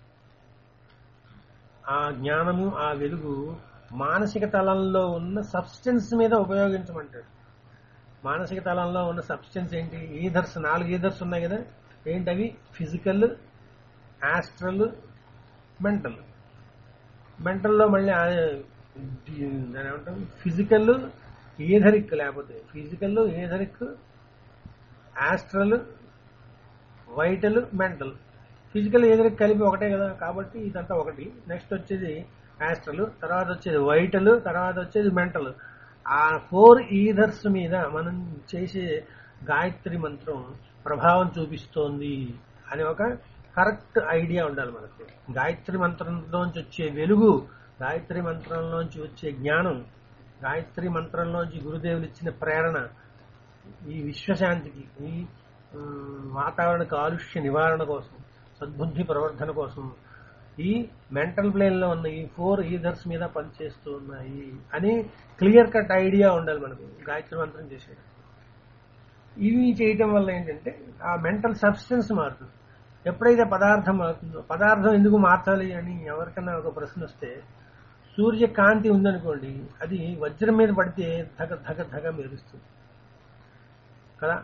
ఆ జ్ఞానము ఆ వెలుగు మానసిక తలంలో ఉన్న సబ్స్టెన్స్ మీద ఉపయోగించమంటాడు మానసిక తలంలో ఉన్న సబ్స్టెన్స్ ఏంటి ఈధర్స్ నాలుగు ఈధర్స్ ఉన్నాయి కదా ఏంటవి ఫిజికల్ ఆస్ట్రల్ మెంటల్ మెంటల్లో మళ్ళీ ఆ- ది- దాని ఏమంటాం ఫిజికల్ ఏధరిక్ లేకపోతే physical etheric astral vital mental physical ఏదరికి కలిపి ఒకటే కదా కాబట్టి ఇదంతా ఒకటి నెక్స్ట్ వచ్చేది ఆస్ట్రల్ తర్వాత వచ్చేది వైటల్ తర్వాత వచ్చేది మెంటల్ ఆ ఫోర్ ఈథర్స్ మీద మనం చేసే గాయత్రి మంత్రం ప్రభావం చూపిస్తోంది అని ఒక కరెక్ట్ ఐడియా ఉండాలి మనకు గాయత్రి మంత్రంలోంచి వచ్చే వెలుగు గాయత్రి మంత్రంలోంచి వచ్చే జ్ఞానం గాయత్రి మంత్రంలోంచి గురుదేవులు ఇచ్చిన ప్రేరణ ఈ విశ్వశాంతికి ఈ ఉమ్, వాతావరణ కాలుష్య నివారణ కోసం సద్బుద్ధి ప్రవర్ధన కోసం ఈ మెంటల్ ప్లేన్ లో ఉన్న ఈ ఫోర్ ఈథర్స్ మీద పనిచేస్తూ ఉన్నాయి అని క్లియర్ కట్ ఐడియా ఉండాలి మనకు గాయత్రి మంత్రం చేసేది ఇవి చేయటం వల్ల ఏంటంటే ఆ మెంటల్ సబ్స్టెన్స్ మారుతుంది ఎప్పుడైతే పదార్థం మారుతుందో పదార్థం ఎందుకు మార్చాలి అని ఎవరికైనా ఒక ప్రశ్న వస్తే సూర్యకాంతి ఉందనుకోండి అది వజ్రం మీద పడితే ధగ ధగ ధగ మెరుస్తుంది కదా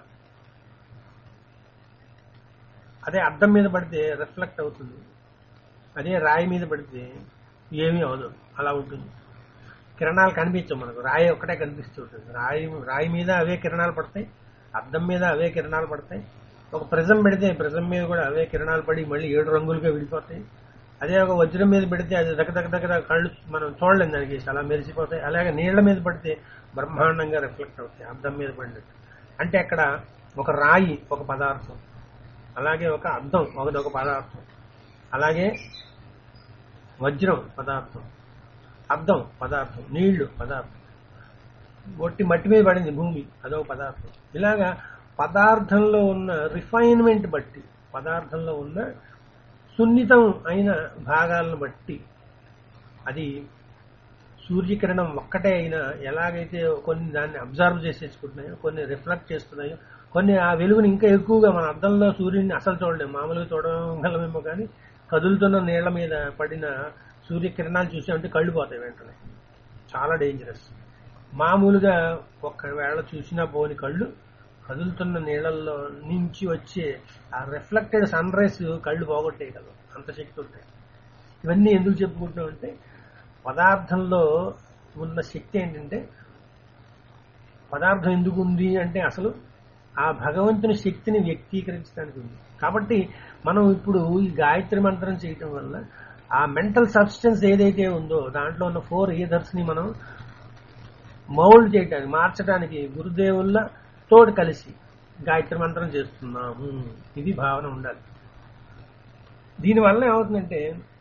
అదే అద్దం మీద పడితే రిఫ్లెక్ట్ అవుతుంది అదే రాయి మీద పడితే ఏమీ అవదు అలా ఉంటుంది కిరణాలు కనిపించవు మనకు రాయి ఒక్కటే కనిపిస్తూ ఉంటుంది రాయి రాయి మీద అవే కిరణాలు పడతాయి అద్దం మీద అవే కిరణాలు పడతాయి ఒక ప్రిజం పెడితే ప్రిజం మీద కూడా అవే కిరణాలు పడి మళ్ళీ ఏడు రంగులుగా విడిపోతాయి అదే ఒక వజ్రం మీద పెడితే అది దగ్గర దగ్గర దగ్గర కళ్ళు మనం చూడలేం దానికి అలా మెరిసిపోతాయి అలాగే నీళ్ల మీద పడితే బ్రహ్మాండంగా రిఫ్లెక్ట్ అవుతాయి అద్దం మీద పడినట్టు అంటే అక్కడ ఒక రాయి ఒక పదార్థం అలాగే ఒక అద్దం ఒకటి ఒక పదార్థం అలాగే వజ్రం పదార్థం అద్దం పదార్థం నీళ్లు పదార్థం ఒట్టి మట్టి మీద పడింది భూమి అదొక పదార్థం ఇలాగా పదార్థంలో ఉన్న రిఫైన్మెంట్ బట్టి పదార్థంలో ఉన్న సున్నితం అయిన భాగాలను బట్టి అది సూర్యకిరణం ఒక్కటే అయినా ఎలాగైతే కొన్ని దాన్ని అబ్జర్వ్ చేసేసుకుంటున్నాయో కొన్ని రిఫ్లెక్ట్ చేస్తున్నాయో కొన్ని ఆ వెలుగుని ఇంకా ఎక్కువగా మన అద్దంలో సూర్యుడిని అసలు చూడలేము మామూలుగా చూడగలమేమో కానీ కదులుతున్న నీళ్ల మీద పడిన సూర్యకిరణాలు చూసామంటే కళ్ళు పోతాయి వెంటనే చాలా డేంజరస్ మామూలుగా ఒక్కవేళ చూసినా పోని కళ్ళు కదులుతున్న నీళ్ళల్లో నుంచి వచ్చే ఆ రిఫ్లెక్టెడ్ సన్ రైస్ కళ్ళు పోగొట్టేయగలవు అంత శక్తి ఉంటాయి ఇవన్నీ ఎందుకు చెప్పుకుంటున్నాం అంటే పదార్థంలో ఉన్న శక్తి ఏంటంటే పదార్థం ఎందుకు ఉంది అంటే అసలు ఆ భగవంతుని శక్తిని వ్యక్తీకరించడానికి ఉంది కాబట్టి మనం ఇప్పుడు ఈ గాయత్రి మంత్రం చేయటం వల్ల ఆ మెంటల్ సబ్స్టెన్స్ ఏదైతే ఉందో దాంట్లో ఉన్న ఫోర్ ఈథర్స్ ని మనం మౌల్డ్ చేయటానికి మార్చడానికి గురుదేవుల తోడు కలిసి గాయత్రి మంత్రం చేస్తున్నాము ఇది భావన ఉండాలి దీనివల్ల ఏమవుతుందంటే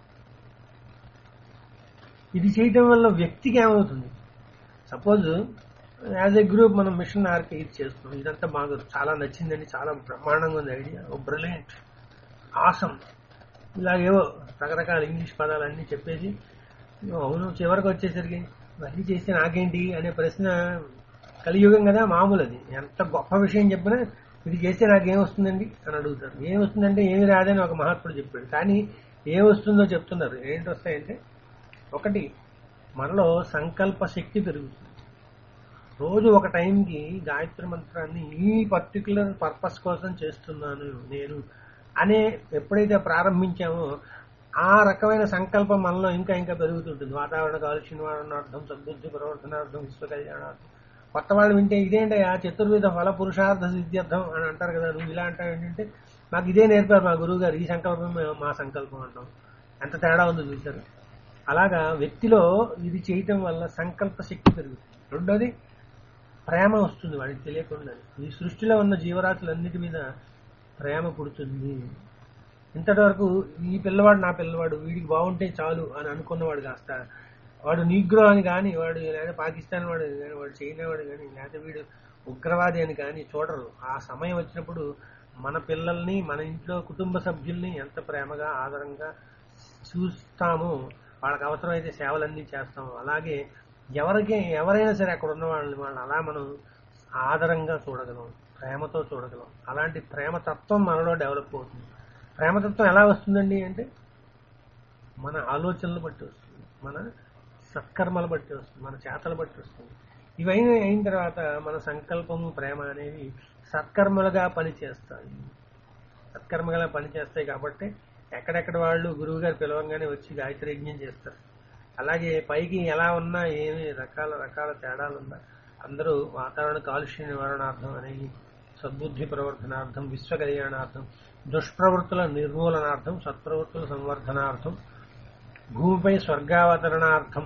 ఇది చేయటం వల్ల వ్యక్తికి ఏమవుతుంది సపోజ్ యాజ్ ఎ గ్రూప్ మనం మిషన్ ఆర్కి ఇది చేస్తున్నాం ఇదంతా మాకు చాలా నచ్చిందండి చాలా బ్రహ్మాండంగా ఉంది ఐడియా ఓ బ్రిలియంట్ ఆసం ఇలాగేవో రకరకాల ఇంగ్లీష్ పదాలన్నీ చెప్పేసి అవును చివరికి వచ్చేసరికి ఇవన్నీ చేస్తే నాకేంటి అనే ప్రశ్న కలియుగం కదా మామూలు అది ఎంత గొప్ప విషయం చెప్పినా ఇది చేస్తే నాకేం వస్తుందండి అని అడుగుతారు ఏం వస్తుందంటే ఏమి రాదని ఒక మహాత్ముడు చెప్పాడు కానీ ఏ వస్తుందో చెప్తున్నారు ఏంటి వస్తాయంటే ఒకటి మనలో సంకల్ప శక్తి పెరుగుతుంది రోజు ఒక టైంకి గాయత్రి మంత్రాన్ని ఈ పర్టికులర్ పర్పస్ కోసం చేస్తున్నాను నేను అనే ఎప్పుడైతే ప్రారంభించామో ఆ రకమైన సంకల్పం మనలో ఇంకా ఇంకా పెరుగుతుంటుంది వాతావరణ కాలుష్య నివారణార్థం సద్బుద్ధి ప్రవర్తనార్థం విశ్వ కళ్యాణార్థం కొత్త వాళ్ళు వింటే ఇదేంటయ్యా చతుర్విధ ఫల పురుషార్థ సిద్ధ్యర్థం అని అంటారు కదా నువ్వు ఇలా అంటావు ఏంటంటే మాకు ఇదే నేర్పారు మా గురువు గారు ఈ సంకల్పం మా సంకల్పం అంటాం ఎంత తేడా ఉందో చూశారు అలాగా వ్యక్తిలో ఇది చేయటం వల్ల సంకల్ప శక్తి పెరుగుతుంది రెండోది ప్రేమ వస్తుంది వాడికి తెలియకుండా ఈ సృష్టిలో ఉన్న జీవరాశులన్నిటి మీద ప్రేమ పుడుతుంది ఇంతటి వరకు ఈ పిల్లవాడు నా పిల్లవాడు వీడికి బాగుంటే చాలు అని అనుకున్నవాడు కాస్త వాడు నీగ్రో అని కానీ వాడు లేదా పాకిస్తాన్ వాడు కానీ వాడు చైనా వాడు కానీ లేదా వీడు ఉగ్రవాది అని కానీ చూడరు ఆ సమయం వచ్చినప్పుడు మన పిల్లల్ని మన ఇంట్లో కుటుంబ సభ్యుల్ని ఎంత ప్రేమగా ఆదరంగా చూస్తామో వాళ్ళకి అవసరమైతే సేవలన్నీ చేస్తాము అలాగే ఎవరికి ఎవరైనా సరే అక్కడ ఉన్న వాళ్ళని వాళ్ళని అలా మనం ఆదరంగా చూడగలం ప్రేమతో చూడగలం అలాంటి ప్రేమతత్వం మనలో డెవలప్ అవుతుంది ప్రేమతత్వం ఎలా వస్తుందండి అంటే మన ఆలోచనలు బట్టి వస్తుంది మన సత్కర్మలు బట్టి వస్తుంది మన చేతలు బట్టి వస్తుంది ఇవన్నీ అయిన తర్వాత మన సంకల్పము ప్రేమ అనేవి సత్కర్మలుగా పనిచేస్తాయి సత్కర్మగా పనిచేస్తాయి కాబట్టి ఎక్కడెక్కడ వాళ్ళు గురువు గారు పిలవంగానే వచ్చి గాయత్రి యజ్ఞం చేస్తారు అలాగే పైకి ఎలా ఉన్నా ఏమి రకాల రకాల తేడాలు ఉన్నా అందరూ వాతావరణ కాలుష్య నివారణార్థం అనేది సద్బుద్ధి ప్రవర్తనార్థం విశ్వ కళ్యాణార్థం దుష్ప్రవృత్తుల నిర్మూలనార్థం సత్ప్రవృత్తుల సంవర్ధనార్థం భూమిపై స్వర్గావతరణార్థం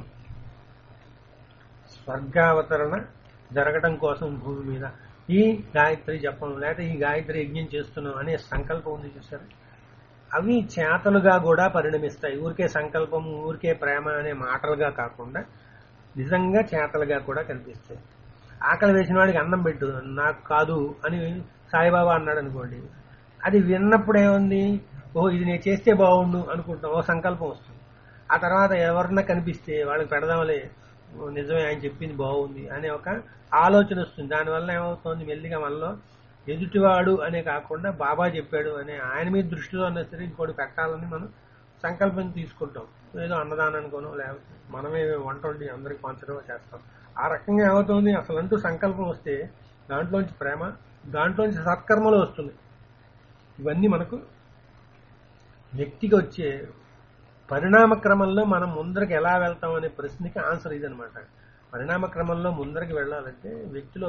స్వర్గావతరణ జరగటం కోసం భూమి మీద ఈ గాయత్రి జపం లేకపోతే ఈ గాయత్రి యజ్ఞం చేస్తున్నాం అనే సంకల్పం ఉంది చూసారు అవి చేతలుగా కూడా పరిణమిస్తాయి ఊరికే సంకల్పం ఊరికే ప్రేమ అనే మాటలుగా కాకుండా నిజంగా చేతలుగా కూడా కనిపిస్తాయి ఆకలి వేసిన వాడికి అన్నం పెట్టు నాకు కాదు అని సాయిబాబా అన్నాడు అనుకోండి అది విన్నప్పుడు ఏముంది ఓ ఇది నేను చేస్తే బాగుండు అనుకుంటాం ఓ సంకల్పం వస్తుంది ఆ తర్వాత ఎవరన్నా కనిపిస్తే వాళ్ళకి పెడదాంలే ఓ నిజమే ఆయన చెప్పింది బాగుంది అనే ఒక ఆలోచన వస్తుంది దానివల్ల ఏమవుతుంది మెల్లిగా మనలో ఎదుటివాడు అనే కాకుండా బాబా చెప్పాడు అనే ఆయన మీద దృష్టిలో అన్నా సరే ఇంకోటి పెట్టాలని మనం సంకల్పం తీసుకుంటాం ఏదో అన్నదానానికోనో లేకపోతే మనమే వంట వండి అందరికి పంచడం చేస్తాం ఆ రకంగా ఏమవుతుంది అసలు అంటూ సంకల్పం వస్తే దాంట్లోంచి ప్రేమ దాంట్లోంచి సత్కర్మలు వస్తుంది ఇవన్నీ మనకు వ్యక్తికి వచ్చే పరిణామ క్రమంలో మనం ముందరికి ఎలా వెళ్తాం అనే ప్రశ్నకి ఆన్సర్ ఇదనమాట పరిణామ క్రమంలో ముందరికి వెళ్ళాలంటే వ్యక్తిలో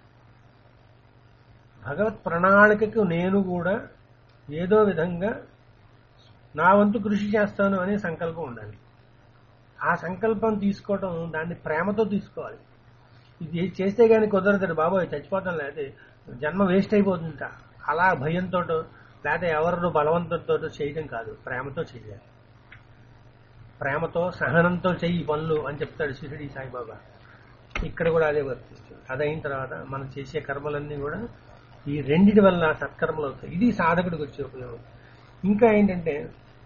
భగవత్ ప్రణాళికకు నేను కూడా ఏదో విధంగా నా వంతు కృషి చేస్తాను అనే సంకల్పం ఉండాలి ఆ సంకల్పం తీసుకోవటం దాన్ని ప్రేమతో తీసుకోవాలి ఇది చేస్తే గానీ కుదరదు బాబోయ్ చచ్చిపోతాం లేకపోతే జన్మ వేస్ట్ అయిపోతుంట అలా భయంతో లేకపోతే ఎవరు బలవంతంతో చేయడం కాదు ప్రేమతో చేయాలి ప్రేమతో సహనంతో చెయ్యి పనులు అని చెప్తాడు షిరిడి సాయిబాబా ఇక్కడ కూడా అదే వర్తిస్తుంది అదైన తర్వాత మనం చేసే కర్మలన్నీ కూడా ఈ రెండిటి వల్ల సత్కర్మలు అవుతాయి ఇది సాధకుడికి వచ్చే ఉపయోగం ఇంకా ఏంటంటే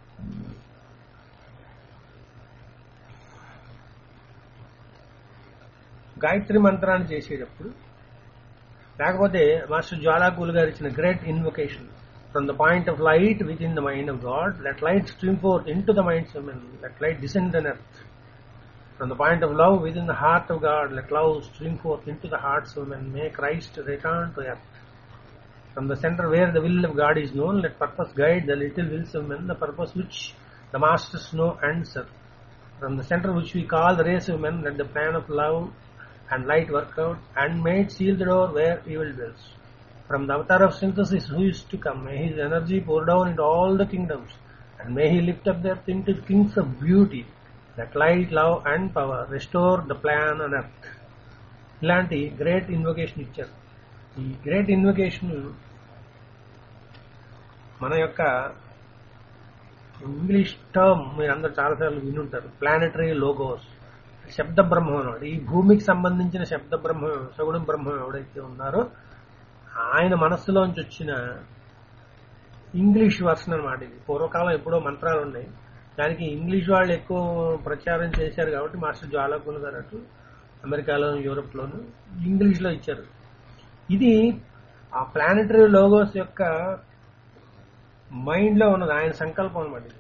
గాయత్రి మంత్రాన్ని చేసేటప్పుడు లేకపోతే మాస్టర్ జ్వాలాకూల్ గారు ఇచ్చిన great invocation from the point of light within the mind of God let light stream forth into the minds of men let light descend on earth From the point of love within the heart of God, let love stream forth into the hearts of men. May Christ return to earth. From the center where the will of God is known, let purpose guide the little wills of men, the purpose which the masters know and serve. From the center which we call the race of men, let the plan of love and light work out, and may it seal the door where evil dwells. From the avatar of synthesis who is to come, may his energy pour down into all the kingdoms, and may he lift up the earth into kings of beauty. Let light, love and power restore the plan on earth. ఇలాంటి గ్రేట్ ఇన్వొకేషన్ ఇచ్చారు ఈ గ్రేట్ ఇన్వొకేషన్ మన యొక్క ఇంగ్లీష్ టర్మ్ మీరు అందరు చాలాసార్లు వినుంటారు ప్లానటరీ లోగోస్ శబ్ద బ్రహ్మం అన్నమాట ఈ భూమికి సంబంధించిన శబ్ద బ్రహ్మం సగుణ బ్రహ్మం ఎవడైతే ఉన్నారో ఆయన మనస్సులోంచి వచ్చిన ఇంగ్లీష్ వర్షన్ అనమాట ఇది పూర్వకాలం ఎప్పుడో మంత్రాలు ఉన్నాయి దానికి ఇంగ్లీష్ వాళ్ళు ఎక్కువ ప్రచారం చేశారు కాబట్టి మాస్టర్ జ్వాలకులు గారు అటు అమెరికాలోను యూరోప్లోను ఇంగ్లీష్లో ఇచ్చారు ఇది ఆ ప్లానటరీ లోగోస్ యొక్క మైండ్లో ఉన్నది ఆయన సంకల్పం అనమాట ఇది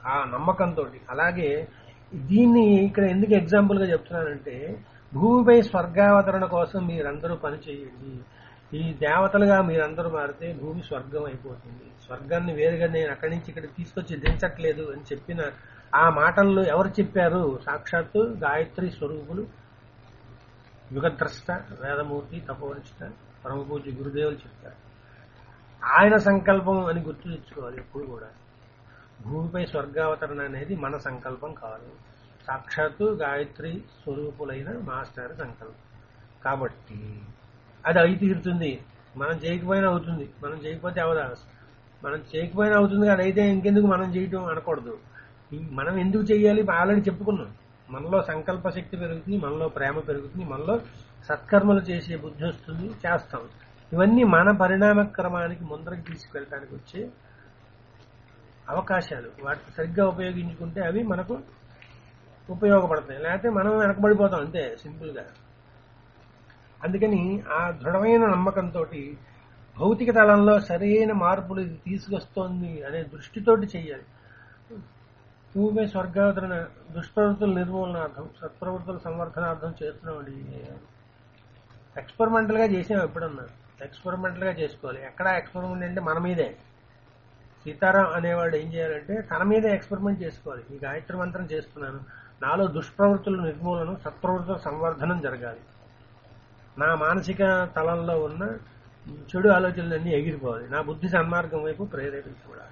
ఆ నమ్మకంతో అలాగే దీన్ని ఇక్కడ ఎందుకు ఎగ్జాంపుల్ గా చెప్తున్నానంటే భూమిపై స్వర్గావతరణ కోసం మీరందరూ పని చేయండి ఈ దేవతలుగా మీరందరూ మారితే భూమి స్వర్గం అయిపోతుంది స్వర్గాన్ని వేరుగా నేను అక్కడి నుంచి ఇక్కడ తీసుకొచ్చి దించట్లేదు అని చెప్పిన ఆ మాటల్లో ఎవరు చెప్పారు సాక్షాత్తు గాయత్రి స్వరూపులు యుగద్రష్ట వేదమూర్తి తపోనిష్ట పరమపూజ్య గురుదేవులు చెప్తారు ఆయన సంకల్పం అని గుర్తు తెచ్చుకోవాలి ఎప్పుడు కూడా భూమిపై స్వర్గావతరణ అనేది మన సంకల్పం కాదు సాక్షాత్తు గాయత్రి స్వరూపులైన మాస్టర్ సంకల్పం కాబట్టి అది అయి తీరుతుంది మనం చేయకపోయినా అవుతుంది మనం చేయకపోతే అవదా మనం చేయకపోయినా అవుతుంది కానీ అయితే ఇంకెందుకు మనం చేయటం అనకూడదు ఈ- మనం ఎందుకు చేయాలి ఆల్రెడీ చెప్పుకున్నాం మనలో సంకల్ప శక్తి పెరుగుతుంది మనలో ప్రేమ పెరుగుతుంది మనలో సత్కర్మలు చేసే బుద్ధి వస్తుంది చేస్తాం ఇవన్నీ మన పరిణామ క్రమానికి ముందరకు తీసుకెళ్ళడానికి వచ్చే అవకాశాలు వాటిని సరిగ్గా ఉపయోగించుకుంటే అవి మనకు ఉపయోగపడతాయి లేకపోతే మనం వెనకబడిపోతాం అంతే సింపుల్ గా అందుకని ఆ దృఢమైన నమ్మకంతో భౌతిక తలంలో సరైన మార్పులు ఇది తీసుకొస్తోంది అనే దృష్టితోటి చెయ్యాలి భూమి స్వర్గావతరణ దుష్ప్రవృత్తుల నిర్మూలనార్థం సత్ప్రవృత్తుల సంవర్ధనార్థం చేస్తున్నామండి ఎక్స్పెరిమెంటల్ గా చేసాం ఎప్పుడన్నా ఎక్స్పెరిమెంటల్ గా చేసుకోవాలి ఎక్కడ ఎక్స్పెరిమెంట్ అంటే మన మీదే సీతారాం అనేవాడు ఏం చేయాలంటే తన మీదే ఎక్స్పెరిమెంట్ చేసుకోవాలి ఈ గాయత్రి మంత్రం చేస్తున్నాను నాలో దుష్ప్రవృత్తుల నిర్మూలన సత్ప్రవృత్తుల సంవర్ధనం జరగాలి నా మానసిక తలంలో ఉన్న చెడు ఆలోచనలన్నీ ఎగిరిపోవాలి నా బుద్ధి సన్మార్గం వైపు ప్రేరేపించబడాలి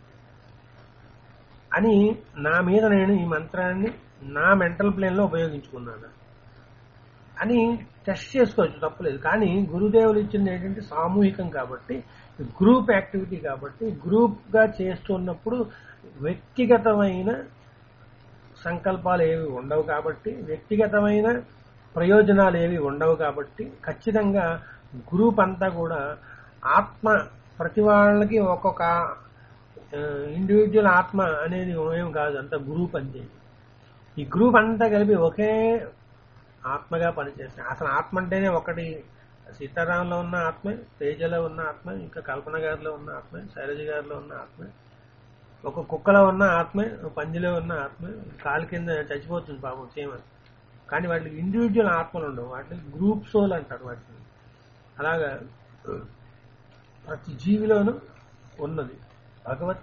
అని నా మీద నేను ఈ మంత్రాన్ని నా మెంటల్ ప్లేన్ లో ఉపయోగించుకున్నాను అని టెస్ట్ చేసుకోవచ్చు తప్పలేదు కానీ గురుదేవులు ఇచ్చింది ఏంటంటే సామూహికం కాబట్టి గ్రూప్ యాక్టివిటీ కాబట్టి గ్రూప్ గా చేస్తున్నప్పుడు వ్యక్తిగతమైన సంకల్పాలు ఏవి ఉండవు కాబట్టి వ్యక్తిగతమైన ప్రయోజనాలు ఏవి ఉండవు కాబట్టి ఖచ్చితంగా గ్రూప్ అంతా కూడా ఆత్మ ప్రతి వాళ్ళకి ఒక్కొక్క ఇండివిజువల్ ఆత్మ అనేది ఏం కాదు అంత గ్రూప్ అంతే ఈ గ్రూప్ అంతా కలిపి ఒకే ఆత్మగా పనిచేస్తాయి అసలు ఆత్మ అంటేనే ఒకటి సీతారాంలో ఉన్న ఆత్మ తేజలో ఉన్న ఆత్మ ఇంకా కల్పన గారిలో ఉన్న ఆత్మ శైలజ గారిలో ఉన్న ఆత్మ ఒక కుక్కలో ఉన్న ఆత్మ ఒక పందిలో ఉన్న ఆత్మ కాలు కింద చచ్చిపోతుంది పాపం చీమ కానీ వాటికి ఇండివిజువల్ ఆత్మలు ఉండవు వాటిని గ్రూప్ సోల్ అంటారు వాటిని అలాగా ప్రతి జీవిలోనూ ఉన్నది భగవత్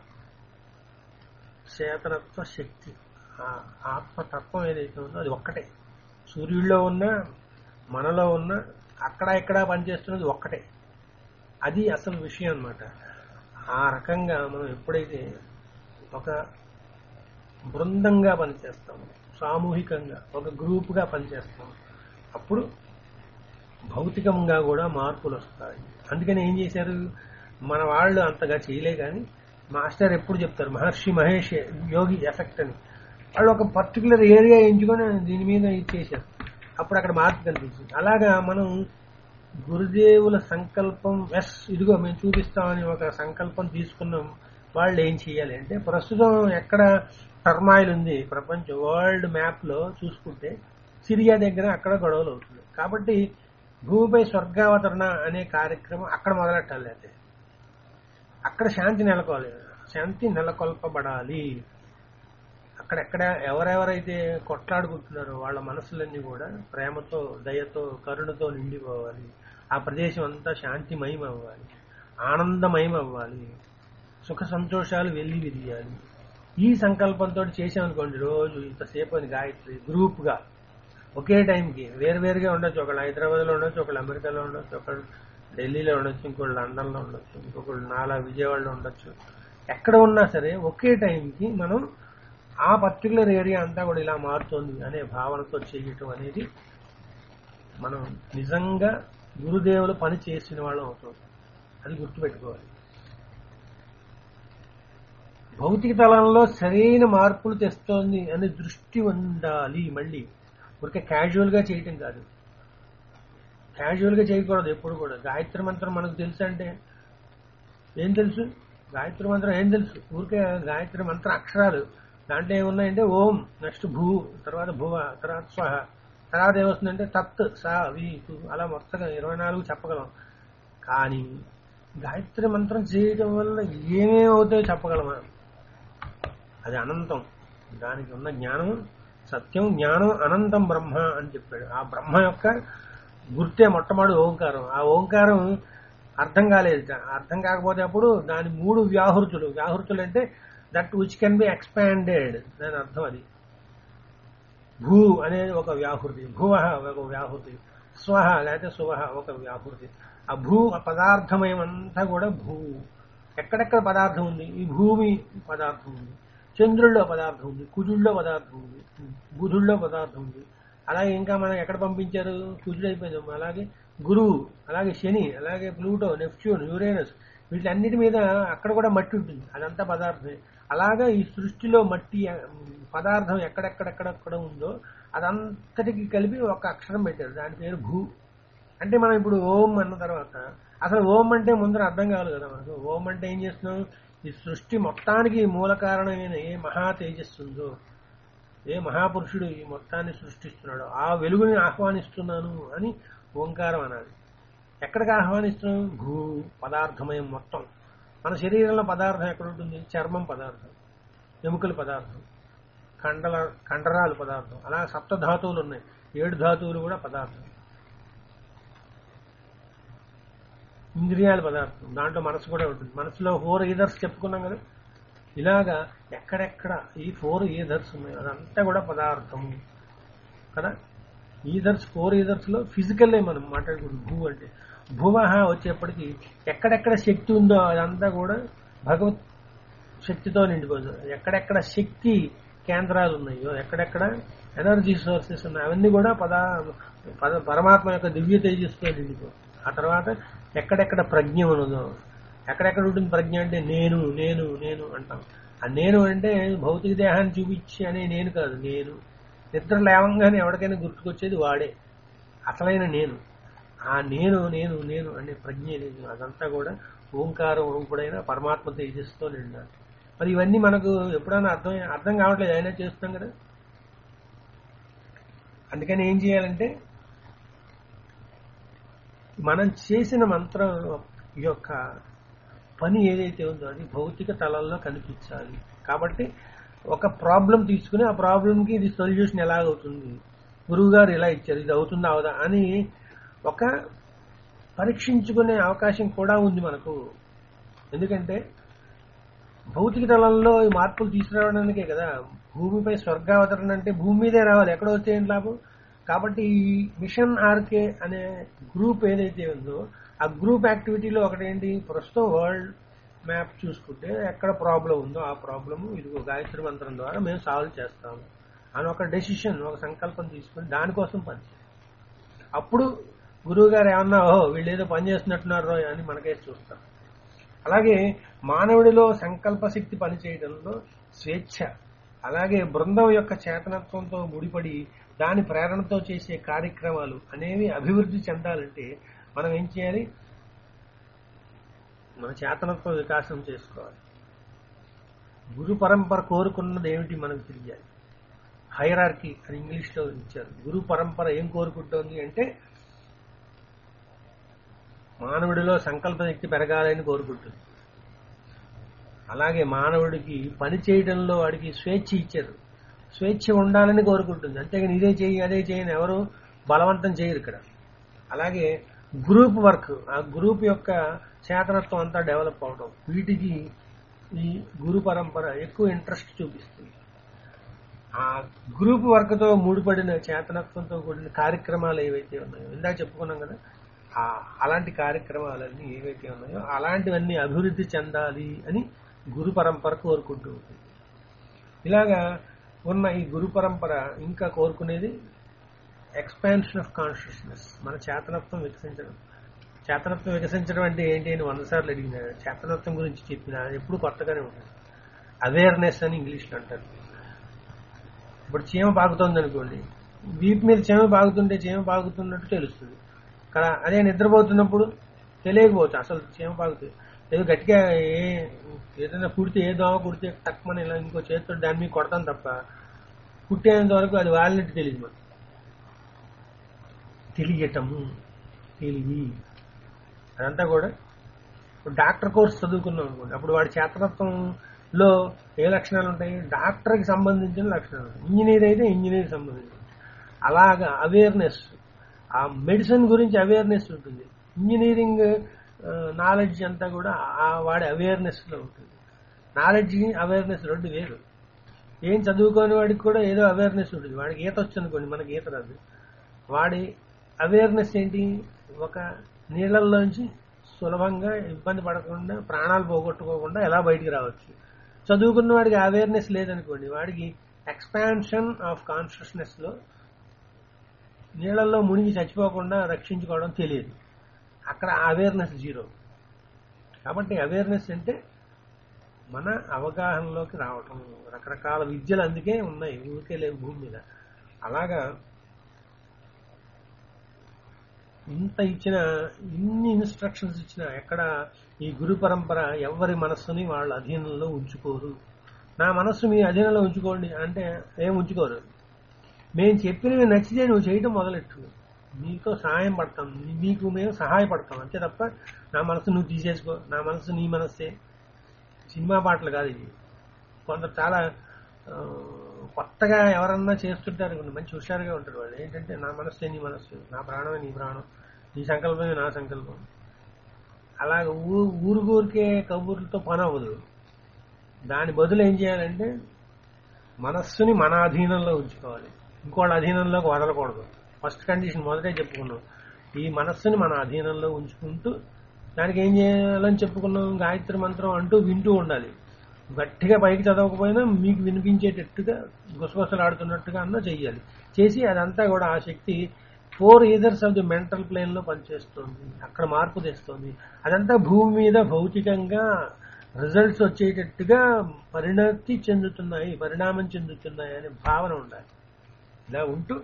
చేతనత్వ శక్తి ఆ ఆత్మతత్వం ఏదైతే ఉందో అది ఒక్కటే సూర్యుడిలో ఉన్న మనలో ఉన్న అక్కడ ఇక్కడ పనిచేస్తున్నది ఒక్కటే అది అసలు విషయం అన్నమాట ఆ రకంగా మనం ఎప్పుడైతే ఒక బృందంగా పనిచేస్తాం సామూహికంగా ఒక గ్రూప్గా పనిచేస్తాం అప్పుడు భౌతికంగా కూడా మార్పులు వస్తాయి అందుకని ఏం చేశారు మన వాళ్ళు అంతగా చేయలే కానీ మాస్టర్ ఎప్పుడు చెప్తారు మహర్షి మహేష్ యోగి ఎఫెక్ట్ అని వాళ్ళు ఒక పర్టికులర్ ఏరియా ఎంచుకొని దీని మీద ఇచ్చేసారు అప్పుడు అక్కడ మార్పు కనిపించింది అలాగా మనం గురుదేవుల సంకల్పం ఎస్ ఇదిగో మేము చూపిస్తామని ఒక సంకల్పం తీసుకున్నాం వాళ్ళు ఏం చేయాలి అంటే ప్రస్తుతం ఎక్కడ టర్మాయిల్ ఉంది ప్రపంచ వరల్డ్ మ్యాప్ లో చూసుకుంటే సిరియా దగ్గర అక్కడ గొడవలు అవుతుంది కాబట్టి భూమిపై స్వర్గావతరణ అనే కార్యక్రమం అక్కడ మొదలెట్టాలి అయితే అక్కడ శాంతి నెలకొవాలి శాంతి నెలకొల్పబడాలి అక్కడెక్కడ ఎవరెవరైతే కొట్లాడుకుంటున్నారో వాళ్ళ మనసులన్నీ కూడా ప్రేమతో దయతో కరుణతో నిండిపోవాలి ఆ ప్రదేశం అంతా శాంతిమయం అవ్వాలి ఆనందమయం అవ్వాలి సుఖ సంతోషాలు వెళ్ళి విరియాలి ఈ సంకల్పంతో చేసామనుకోండి రోజు ఇంతసేపు అని గాయత్రి గ్రూప్ గా ఒకే టైంకి వేరువేరుగా ఉండొచ్చు ఒకళ్ళు హైదరాబాద్ లో ఉండొచ్చు ఒకళ్ళు అమెరికాలో ఉండొచ్చు ఒకళ్ళు ఢిల్లీలో ఉండొచ్చు ఇంకోళ్ళు లండన్ లో ఉండొచ్చు ఇంకొకళ్ళు నాలా విజయవాడలో ఉండొచ్చు ఎక్కడ ఉన్నా సరే ఒకే టైంకి మనం ఆ పర్టికులర్ ఏరియా అంతా కూడా ఇలా మారుతోంది అనే భావనతో చేయటం అనేది మనం నిజంగా గురుదేవులు పని చేసిన వాళ్ళం అవుతుంది అది గుర్తుపెట్టుకోవాలి భౌతిక తలంలో సరైన మార్పులు తెస్తోంది అనే దృష్టి ఉండాలి మళ్ళీ ఊరికే క్యాజువల్ గా చేయటం కాదు క్యాజువల్ గా చేయకూడదు ఎప్పుడు కూడా గాయత్రి మంత్రం మనకు తెలుసు అంటే ఏం తెలుసు గాయత్రి మంత్రం ఏం తెలుసు ఊరికే గాయత్రి మంత్రం అక్షరాలు దాంట్లో ఏమున్నాయంటే ఓం నెక్స్ట్ భూ తర్వాత భువ తర్వాత స్వహ తర్వాత ఏమొస్తుందంటే తత్ సా వి తు అలా మొత్తంగా ఇరవై నాలుగు చెప్పగలం కానీ గాయత్రి మంత్రం చేయడం వల్ల ఏమేమి అవుతాయో చెప్పగలమా అది అనంతం దానికి ఉన్న జ్ఞానం సత్యం జ్ఞానం అనంతం బ్రహ్మ అని చెప్పాడు ఆ బ్రహ్మ యొక్క గుర్తే మొట్టమొదటి ఓంకారం ఆ ఓంకారం అర్థం కాలేదు అర్థం కాకపోతే అప్పుడు దాని మూడు వ్యాహృతులు వ్యాహృతులు అంటే that which can be expanded దాని అర్థం అది భూ అనేది ఒక వ్యాహృతి భువ ఒక వ్యాహృతి స్వహ లేకపోతే సువహ ఒక వ్యాహృతి ఆ భూ పదార్థమయమంతా కూడా భూ ఎక్కడెక్కడ పదార్థం ఉంది ఈ భూమి పదార్థం ఉంది చంద్రుల్లో పదార్థం ఉంది కుజుల్లో పదార్థం ఉంది బుధుల్లో పదార్థం ఉంది అలాగే ఇంకా మనం ఎక్కడ పంపించారు కుజుడు అయిపోయింది అలాగే గురువు అలాగే శని అలాగే ప్లూటో నెప్ట్యూన్ యురేనస్ వీటన్నిటి మీద అక్కడ కూడా మట్టి ఉంటుంది అదంతా పదార్థమే అలాగా ఈ సృష్టిలో మట్టి ఆ, పదార్థం ఎక్కడెక్కడెక్కడెక్కడ ఉందో అదంతటికి కలిపి ఒక అక్షరం పెట్టారు దాని పేరు భూ అంటే మనం ఇప్పుడు ఓం అన్న తర్వాత అసలు ఓం అంటే ముందర అర్థం కావాలి కదా మనకు ఓం అంటే ఏం చేస్తున్నాం ఈ సృష్టి మొత్తానికి మూల కారణమైన ఏ మహా తేజస్సు ఉందో ఏ మహాపురుషుడు ఈ మొత్తాన్ని సృష్టిస్తున్నాడో ఆ వెలుగుని ఆహ్వానిస్తున్నాను అని ఓంకారం అనాలి ఎక్కడికి ఆహ్వానిస్తున్నాం భూ పదార్థమయం మొత్తం మన శరీరంలో పదార్థం ఎక్కడ ఉంటుంది చర్మం పదార్థం ఎముకల పదార్థం కండల కండరాలు పదార్థం అలా సప్త ధాతువులు ఉన్నాయి ఏడు ధాతువులు కూడా పదార్థం ఇంద్రియాల పదార్థం దాంట్లో మనసు కూడా ఉంటుంది మనసులో ఫోర్ ఈదర్స్ చెప్పుకున్నాం కదా ఇలాగా ఎక్కడెక్కడ ఈ ఫోర్ ఈదర్స్ ఉన్నాయో అదంతా కూడా పదార్థము కదా ఈదర్స్ ఫోర్ ఈదర్స్ లో ఫిజికల్లే మనం మాట్లాడుకుంటాం భూ అంటే భూవహ వచ్చేప్పటికి ఎక్కడెక్కడ శక్తి ఉందో అదంతా కూడా భగవత్ శక్తితో నిండిపోతుంది ఎక్కడెక్కడ శక్తి కేంద్రాలు ఉన్నాయో ఎక్కడెక్కడ ఎనర్జీ సోర్సెస్ ఉన్నాయి అవన్నీ కూడా పదా పద పరమాత్మ యొక్క దివ్య తేజస్సుతో నిండిపోతుంది ఆ తర్వాత ఎక్కడెక్కడ ప్రజ్ఞ ఉన్నదో ఎక్కడెక్కడ ఉంటుంది ప్రజ్ఞ అంటే నేను నేను నేను అంటాం ఆ నేను అంటే భౌతిక దేహాన్ని చూపించి అనే నేను కాదు నేను నిద్ర లేవంగానే ఎవరికైనా గుర్తుకొచ్చేది వాడే అసలైన నేను ఆ నేను నేను నేను అనే ప్రజ్ఞ లేదు అదంతా కూడా ఓంకారం రూపుడైన పరమాత్మ తేజస్సుతో నిండాలి మరి ఇవన్నీ మనకు ఎప్పుడైనా అర్థం అర్థం కావట్లేదు అయినా చేస్తాం కదా అందుకని ఏం చేయాలంటే మనం చేసిన మంత్రం యొక్క పని ఏదైతే ఉందో అది భౌతిక తలంలో కనిపించాలి కాబట్టి ఒక ప్రాబ్లం తీసుకుని ఆ ప్రాబ్లంకి ఇది సొల్యూషన్ ఎలాగవుతుంది గురువు గారు ఇలా ఇచ్చారు ఇది అవుతుందా అవదా అని ఒక పరీక్షించుకునే అవకాశం కూడా ఉంది మనకు ఎందుకంటే భౌతిక తలంలో ఈ మార్పులు తీసుకురావడానికే కదా భూమిపై స్వర్గావతరణ అంటే భూమి మీదే రావాలి ఎక్కడ వస్తే ఏం లాభం కాబట్టి ఈ మిషన్ ఆర్కే అనే గ్రూప్ ఏదైతే ఉందో ఆ గ్రూప్ యాక్టివిటీలో ఒకటేంటి ప్రస్తుతం వరల్డ్ మ్యాప్ చూసుకుంటే ఎక్కడ ప్రాబ్లం ఉందో ఆ ప్రాబ్లము ఇదిగో గాయత్రి మంత్రం ద్వారా మేము సాల్వ్ చేస్తాము అని ఒక డెసిషన్ ఒక సంకల్పం తీసుకుని దానికోసం పనిచేయాలి అప్పుడు గురువు గారు ఏమన్నా ఓహో వీళ్ళు ఏదో పని చేస్తున్నట్టున్నారు అని మనకేసి చూస్తారు అలాగే మానవుడిలో సంకల్ప శక్తి పనిచేయడంలో స్వేచ్ఛ అలాగే బృందం యొక్క చేతనత్వంతో ముడిపడి దాని ప్రేరణతో చేసే కార్యక్రమాలు అనేవి అభివృద్ధి చెందాలంటే మనం ఏం చేయాలి మన చేతనత్వ వికాసం చేసుకోవాలి గురు పరంపర కోరుకున్నది ఏమిటి మనకు తెలియాలి హైరార్కీ అని ఇంగ్లీష్లో ఇచ్చారు గురు పరంపర ఏం కోరుకుంటోంది అంటే మానవుడిలో సంకల్ప శక్తి పెరగాలని కోరుకుంటుంది అలాగే మానవుడికి పని చేయడంలో వాడికి స్వేచ్ఛ ఇచ్చారు స్వేచ్ఛ ఉండాలని కోరుకుంటుంది అంతేగాని ఇదే చేయి అదే చేయని ఎవరు బలవంతం చేయరు ఇక్కడ అలాగే గ్రూప్ వర్క్ ఆ గ్రూప్ యొక్క చేతనత్వం అంతా డెవలప్ అవడం వీటికి ఈ గురు పరంపర ఎక్కువ ఇంట్రెస్ట్ చూపిస్తుంది ఆ గ్రూప్ వర్క్ తో ముడిపడిన చేతనత్వంతో కూడిన కార్యక్రమాలు ఏవైతే ఉన్నాయో ఇందాక చెప్పుకున్నాం కదా ఆ అలాంటి కార్యక్రమాలన్నీ ఏవైతే ఉన్నాయో అలాంటివన్నీ అభివృద్ధి చెందాలి అని గురు పరంపర కోరుకుంటూ ఉంటుంది ఇలాగా ఉన్న ఈ గురు పరంపర ఇంకా కోరుకునేది ఎక్స్పాన్షన్ ఆఫ్ కాన్షియస్నెస్ మన చేతనత్వం వికసించడం చేతనత్వం వికసించడం అంటే ఏంటి అని వంద సార్లు అడిగిన చేతనత్వం గురించి చెప్పిన ఎప్పుడు కొత్తగానే ఉంటుంది అవేర్నెస్ అని ఇంగ్లీష్లో అంటారు ఇప్పుడు చీమ పాకుతోంది అనుకోండి వీపు మీద చీమ పాకుతుంటే చీమ పాకుతున్నట్టు తెలుస్తుంది కదా అదే నిద్రపోతున్నప్పుడు తెలియకపోవచ్చు అసలు చీమ పాకుతుంది ఏదో గట్టిగా ఏ ఏదైనా కుడితే ఏ దోమ కుడితే తక్కువ ఇలా ఇంకో చేతితో దాని మీద కొడతాం తప్ప కుట్టేంత వరకు అది వాళ్ళినట్టు తెలియదు మనకు తెలియటము తెలివి అదంతా కూడా ఇప్పుడు డాక్టర్ కోర్స్ చదువుకున్నాం అనుకోండి అప్పుడు వాడి చేతనత్వం లో ఏ లక్షణాలు ఉంటాయి డాక్టర్కి సంబంధించిన లక్షణాలు ఉంటాయి ఇంజనీర్ అయితే ఇంజనీర్ సంబంధించి అలాగా అవేర్నెస్ ఆ మెడిసిన్ గురించి అవేర్నెస్ ఉంటుంది ఇంజనీరింగ్ నాలెడ్జ్ అంతా కూడా ఆ వాడి అవేర్నెస్ లో ఉంటుంది నాలెడ్జ్ అవేర్నెస్ రెండు వేరు ఏం చదువుకోని వాడికి కూడా ఏదో అవేర్నెస్ ఉంటుంది వాడికి ఈత వచ్చు అనుకోండి మనకి ఈత రాదు వాడి అవేర్నెస్ ఏంటి ఒక నీళ్ళల్లోంచి సులభంగా ఇబ్బంది పడకుండా ప్రాణాలు పోగొట్టుకోకుండా ఎలా బయటికి రావచ్చు చదువుకున్న వాడికి అవేర్నెస్ లేదనుకోండి వాడికి ఎక్స్పాన్షన్ ఆఫ్ కాన్షియస్నెస్ లో నీళ్ళల్లో మునిగి చచ్చిపోకుండా రక్షించుకోవడం తెలియదు అక్కడ అవేర్నెస్ జీరో కాబట్టి అవేర్నెస్ అంటే మన అవగాహనలోకి రావటం రకరకాల విద్యలు అందుకే ఉన్నాయి ఊరికే లేవు భూమి మీద అలాగా ఇంత ఇచ్చిన ఇన్ని ఇన్స్ట్రక్షన్స్ ఇచ్చిన ఎక్కడ ఈ గురు పరంపర ఎవరి మనస్సుని వాళ్ళ అధీనంలో ఉంచుకోరు నా మనస్సు మీ అధీనంలో ఉంచుకోండి అంటే ఏం ఉంచుకోరు మేము చెప్పినవి నచ్చితే నువ్వు చేయటం మొదలెట్టు నీతో సహాయం పడతాం నీకు మేము సహాయపడతాం అంతే తప్ప నా మనసు నువ్వు తీసేసుకో నా మనసు నీ మనస్సే సినిమా పాటలు కాదు ఇవి కొందరు చాలా ఆ, కొత్తగా ఎవరన్నా చేస్తుంటారు అనుకోండి, మంచి హుషారుగా ఉంటారు వాళ్ళు ఏంటంటే నా మనస్సే నీ మనస్సు నా ప్రాణమే నీ ప్రాణం నీ సంకల్పమే నా సంకల్పం అలాగ ఊ ఊరికూరికే కబుర్లతో పని అవ్వదు దాని బదులు ఏం చేయాలంటే మనస్సుని మన అధీనంలో ఉంచుకోవాలి ఇంకోళ్ళ అధీనంలోకి వదలకూడదు ఫస్ట్ కండిషన్ మొదటే చెప్పుకున్నాం ఈ మనస్సుని మన అధీనంలో ఉంచుకుంటూ దానికి ఏం చేయాలని చెప్పుకున్నాం గాయత్రి మంత్రం అంటూ వింటూ ఉండాలి గట్టిగా పైకి చదవకపోయినా మీకు వినిపించేటట్టుగా గుసగుసలాడుతున్నట్టుగా అన్నా చెయ్యాలి చేసి అదంతా కూడా ఆ శక్తి four ethers of the mental plane లో పనిచేస్తుంది అక్కడ మార్పు తెస్తుంది అదంతా భూమి మీద భౌతికంగా రిజల్ట్స్ వచ్చేటట్టుగా పరిణతి చెందుతున్నాయి పరిణామం చెందుతున్నాయి అనే భావన ఉండాలి ఇలా ఉంటూ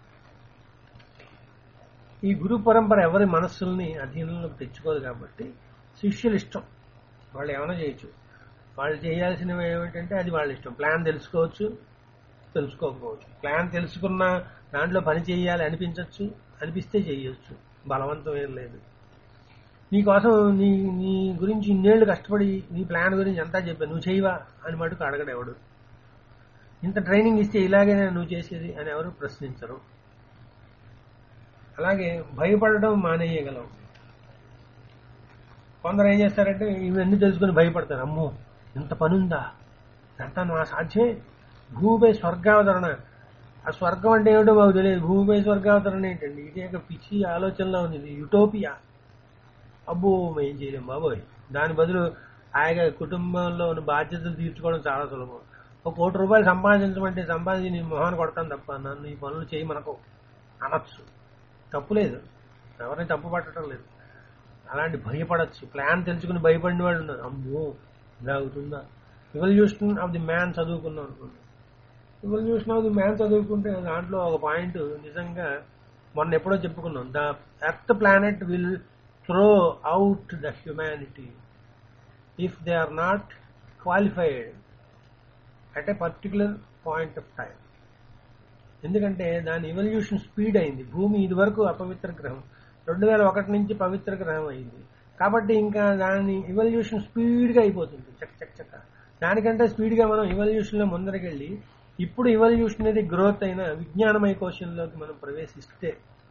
ఈ గురు పరంపర ఎవరి మనస్సుల్ని అధీనంలోకి తెచ్చుకోదు కాబట్టి శిష్యులు ఇష్టం వాళ్ళు ఏమైనా చేయొచ్చు వాళ్ళు చేయాల్సినవి ఏమిటంటే అది వాళ్ళ ఇష్టం ప్లాన్ తెలుసుకోవచ్చు తెలుసుకోకపోవచ్చు ప్లాన్ తెలుసుకున్న దాంట్లో పని చేయాలి అనిపించవచ్చు అనిపిస్తే చేయొచ్చు బలవంతం ఏం లేదు నీకోసం నీ నీ గురించి ఇన్నేళ్లు కష్టపడి నీ ప్లాన్ గురించి అంతా చెప్పాను నువ్వు చేయవా అని మటుకు అడగడు ఎవడు ఇంత ట్రైనింగ్ ఇస్తే ఇలాగేనా నువ్వు చేసేది అని ఎవరు ప్రశ్నించరు అలాగే భయపడడం మానేయగలం కొందరు ఏం చేస్తారంటే ఇవన్నీ తెలుసుకుని భయపడతారు అమ్మో ఇంత పనుందా అంతా నా సాధ్యమే భూమిపై స్వర్గావతరణ ఆ స్వర్గం అంటే ఏమిటో మాకు తెలియదు భూమిపై స్వర్గావతరణ ఏంటండి ఇది ఒక పిచ్చి ఆలోచనలో ఉంది ఇది యుటోపియా అబ్బో మేం చేయలేం బాబోయ్ దాని బదులు హాయిగా కుటుంబంలో ఉన్న బాధ్యతలు తీర్చుకోవడం చాలా సులభం ఒక కోటి రూపాయలు సంపాదించమంటే సంపాదించి నీ మొహాన్ని కొడతాను తప్ప నన్ను ఈ పనులు చేయి మనకు అనొచ్చు తప్పు లేదు ఎవరిని తప్పు పట్టడం లేదు అలాంటి భయపడచ్చు ప్లాన్ తెలుసుకుని భయపడిన వాళ్ళు ఉన్నారు అమ్మో ఇలా అవుతుందా ఇవల్యూషన్ ఆఫ్ ది మ్యాన్ చదువుకున్నాం అనుకోండి ఇవల్యూషన్ ఆఫ్ ది మ్యాన్ చదువుకుంటే దాంట్లో ఒక పాయింట్ నిజంగా మొన్న ఎప్పుడో చెప్పుకున్నాం the earth planet will throw out the humanity if they are not qualified at a particular point of time ఎందుకంటే దాని ఇవల్యూషన్ స్పీడ్ అయింది భూమి ఇది వరకు అపవిత్ర గ్రహం రెండు వేల ఒకటి నుంచి పవిత్ర గ్రహం అయింది కాబట్టి ఇంకా దాని ఇవల్యూషన్ స్పీడ్ గా అయిపోతుంది చక్క చక్క చక్క దానికంటే స్పీడ్ గా మనం ఇవల్యూషన్ లో ముందరకెళ్ళి ఇప్పుడు ఇవల్యూషన్ అనేది గ్రోత్ అయిన విజ్ఞానమయ కోశంలోకి మనం ప్రవేశిస్తే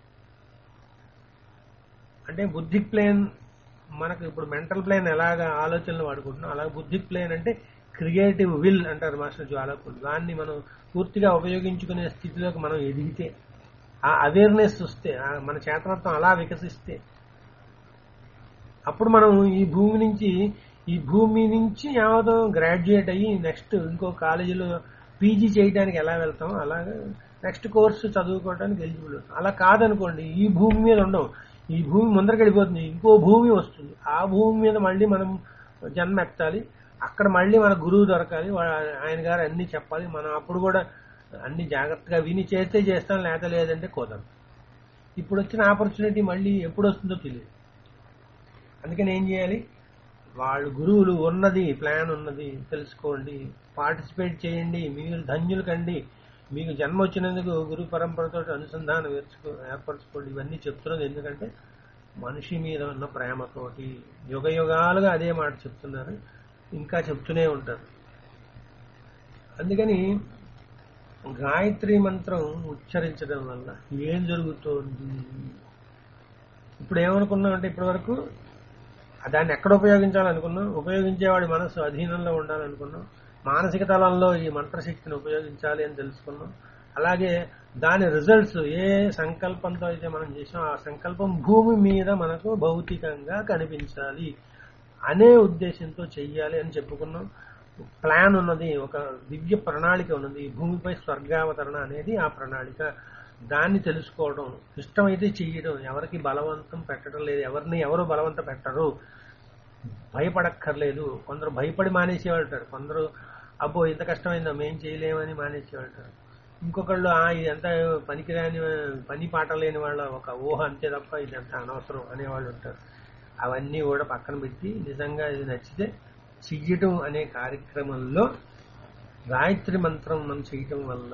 అంటే బుద్ధిక్ ప్లేన్ మనకు ఇప్పుడు మెంటల్ ప్లేన్ ఎలాగా ఆలోచనలు వాడుకుంటున్నాం అలాగే బుద్ధిక్ ప్లేన్ అంటే క్రియేటివ్ విల్ అంటారు మాస్టర్ జ్వాలకులు దాన్ని మనం పూర్తిగా ఉపయోగించుకునే స్థితిలోకి మనం ఎదిగితే ఆ అవేర్నెస్ వస్తే ఆ మన చేతనత్వం అలా వికసిస్తే అప్పుడు మనం ఈ భూమి నుంచి ఈ భూమి నుంచి యావదో గ్రాడ్యుయేట్ అయ్యి నెక్స్ట్ ఇంకో కాలేజీలో పీజీ చేయడానికి ఎలా వెళ్తాం అలాగే నెక్స్ట్ కోర్సు చదువుకోవడానికి ఎలిజిబుల్ అలా కాదనుకోండి ఈ భూమి మీద ఉండవు ఈ భూమి ముందరికి వెళ్ళిపోతుంది ఇంకో భూమి వస్తుంది ఆ భూమి మీద మళ్ళీ మనం జన్మ ఎత్తాలి అక్కడ మళ్ళీ మన గురువు దొరకాలి వా- ఆయన గారు అన్ని చెప్పాలి మనం అప్పుడు కూడా అన్ని జాగ్రత్తగా విని చేస్తే చేస్తాం లేక లేదంటే కుదరదు ఇప్పుడు వచ్చిన ఆపర్చునిటీ మళ్ళీ ఎప్పుడు వస్తుందో తెలియదు అందుకని ఏం చేయాలి వాళ్ళు గురువులు ఉన్నది ప్లాన్ ఉన్నది తెలుసుకోండి పార్టిసిపేట్ చేయండి మీరు ధన్యులు కండి మీకు జన్మ వచ్చినందుకు గురు పరంపరతో అనుసంధానం ఏర్చుకో ఏర్పరచుకోండి ఇవన్నీ చెప్తున్నది ఎందుకంటే మనిషి మీద ఉన్న ప్రేమతోటి యుగ యుగాలుగా అదే మాట చెప్తున్నారు ఇంకా చెప్తూనే ఉంటారు అందుకని గాయత్రి మంత్రం ఉచ్చరించడం వల్ల ఏం జరుగుతోంది ఇప్పుడు ఏమనుకున్నాం అంటే ఇప్పటి వరకు దాన్ని ఎక్కడ ఉపయోగించాలనుకున్నాం ఉపయోగించేవాడి మనసు అధీనంలో ఉండాలనుకున్నాం మానసిక తలంలో ఈ మంత్రశక్తిని ఉపయోగించాలి అని తెలుసుకున్నాం అలాగే దాని రిజల్ట్స్ ఏ సంకల్పంతో అయితే మనం చేసాం ఆ సంకల్పం భూమి మీద మనకు భౌతికంగా కనిపించాలి అనే ఉద్దేశంతో చెయ్యాలి అని చెప్పుకున్నాం ప్లాన్ ఉన్నది ఒక దివ్య ప్రణాళిక ఉన్నది భూమిపై స్వర్గావతరణ అనేది ఆ ప్రణాళిక దాన్ని తెలుసుకోవడం ఇష్టమైతే చెయ్యడం ఎవరికి బలవంతం పెట్టడం లేదు ఎవరిని ఎవరు బలవంత పెట్టరు భయపడక్కర్లేదు కొందరు భయపడి మానేసేవాళ్ళంటారు కొందరు అబ్బో ఇంత కష్టమైందా మేం చేయలేమని మానేసేవాళ్ళంటారు ఇంకొకళ్ళు ఆ ఇదంతా పనికిరాని పని పాట లేని వాళ్ళ ఒక ఊహ అంతే తప్ప ఇదంతా అనవసరం అనేవాళ్ళు ఉంటారు అవన్నీ కూడా పక్కన పెట్టి నిజంగా ఇది నచ్చితే చెయ్యటం అనే కార్యక్రమంలో గాయత్రి మంత్రం మనం చేయటం వల్ల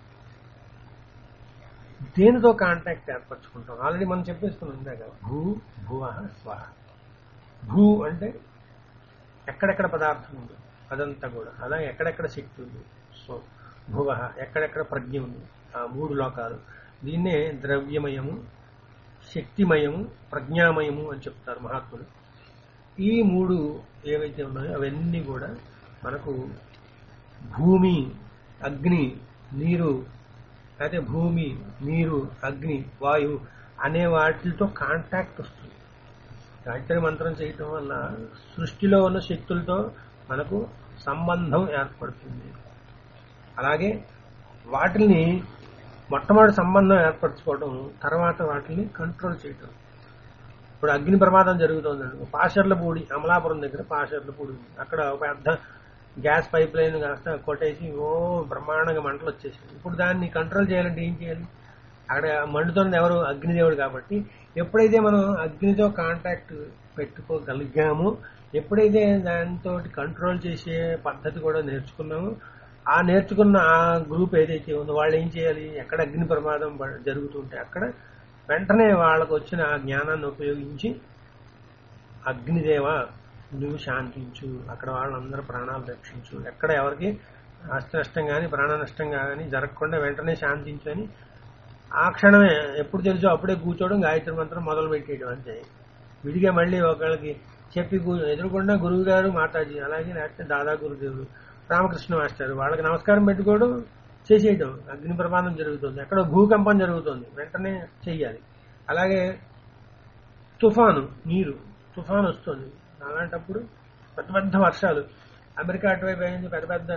దేనితో కాంటాక్ట్ ఏర్పరచుకుంటాం ఆల్రెడీ మనం చెప్పేసుకున్నాం ఇందాక భూ భువ స్వహ భూ అంటే ఎక్కడెక్కడ పదార్థం ఉంది అదంతా కూడా అలాగే ఎక్కడెక్కడ శక్తి ఉంది సో భువ ఎక్కడెక్కడ ప్రజ్ఞ ఉంది ఆ మూడు లోకాలు దీన్నే ద్రవ్యమయము శక్తిమయము ప్రజ్ఞామయము అని చెప్తారు మహాత్ములు ఈ మూడు ఏవైతే ఉన్నాయో అవన్నీ కూడా మనకు భూమి అగ్ని నీరు అయితే భూమి నీరు అగ్ని వాయువు అనే వాటితో కాంటాక్ట్ వస్తుంది గాయత్రి మంత్రం చేయటం వల్ల సృష్టిలో ఉన్న శక్తులతో మనకు సంబంధం ఏర్పడుతుంది అలాగే వాటిని మొట్టమొదటి సంబంధం ఏర్పరచుకోవడం తర్వాత వాటిని కంట్రోల్ చేయటం ఇప్పుడు అగ్ని ప్రమాదం జరుగుతోందండి పాషర్లపూడి అమలాపురం దగ్గర పాషర్లపూడి ఉంది అక్కడ ఒక పెద్ద గ్యాస్ పైప్ లైన్ కాస్త కొట్టేసి ఓ బ్రహ్మాండంగా మంటలు వచ్చేసాయి ఇప్పుడు దాన్ని కంట్రోల్ చేయాలంటే ఏం చేయాలి అక్కడ మండుతున్నది ఎవరు అగ్నిదేవుడు కాబట్టి ఎప్పుడైతే మనం అగ్నితో కాంటాక్ట్ పెట్టుకోగలిగామో ఎప్పుడైతే దాంతో కంట్రోల్ చేసే పద్ధతి కూడా నేర్చుకున్నామో ఆ నేర్చుకున్న ఆ గ్రూప్ ఏదైతే ఉందో వాళ్ళు ఏం చేయాలి ఎక్కడ అగ్ని ప్రమాదం ప- జరుగుతుంటే అక్కడ వెంటనే వాళ్ళకు వచ్చిన ఆ జ్ఞానాన్ని ఉపయోగించి అగ్నిదేవ నువ్వు శాంతించు అక్కడ వాళ్ళందరూ ప్రాణాలు రక్షించు ఎక్కడ ఎవరికి ఆస్తి నష్టం కానీ ప్రాణ నష్టం కానీ జరగకుండా వెంటనే శాంతించు అని ఆ క్షణమే ఎప్పుడు తెలుసో అప్పుడే కూర్చోవడం గాయత్రి మంత్రం మొదలు పెట్టేయడం అంతే విడిగా మళ్ళీ ఒకళ్ళకి చెప్పి కూ- ఎదురుకుండా గురువు గారు మాతాజీ అలాగే లేకపోతే దాదా గురుదేవుడు రామకృష్ణ మాస్టర్ వాళ్ళకి నమస్కారం పెట్టుకోవడం చేసేయడం అగ్ని ప్రమాదం జరుగుతుంది ఎక్కడో భూకంపం జరుగుతుంది వెంటనే చెయ్యాలి అలాగే తుఫాను నీరు తుఫాను వస్తుంది అలాంటప్పుడు పెద్ద పెద్ద వర్షాలు అమెరికా అటువైపు అయింది పెద్ద పెద్ద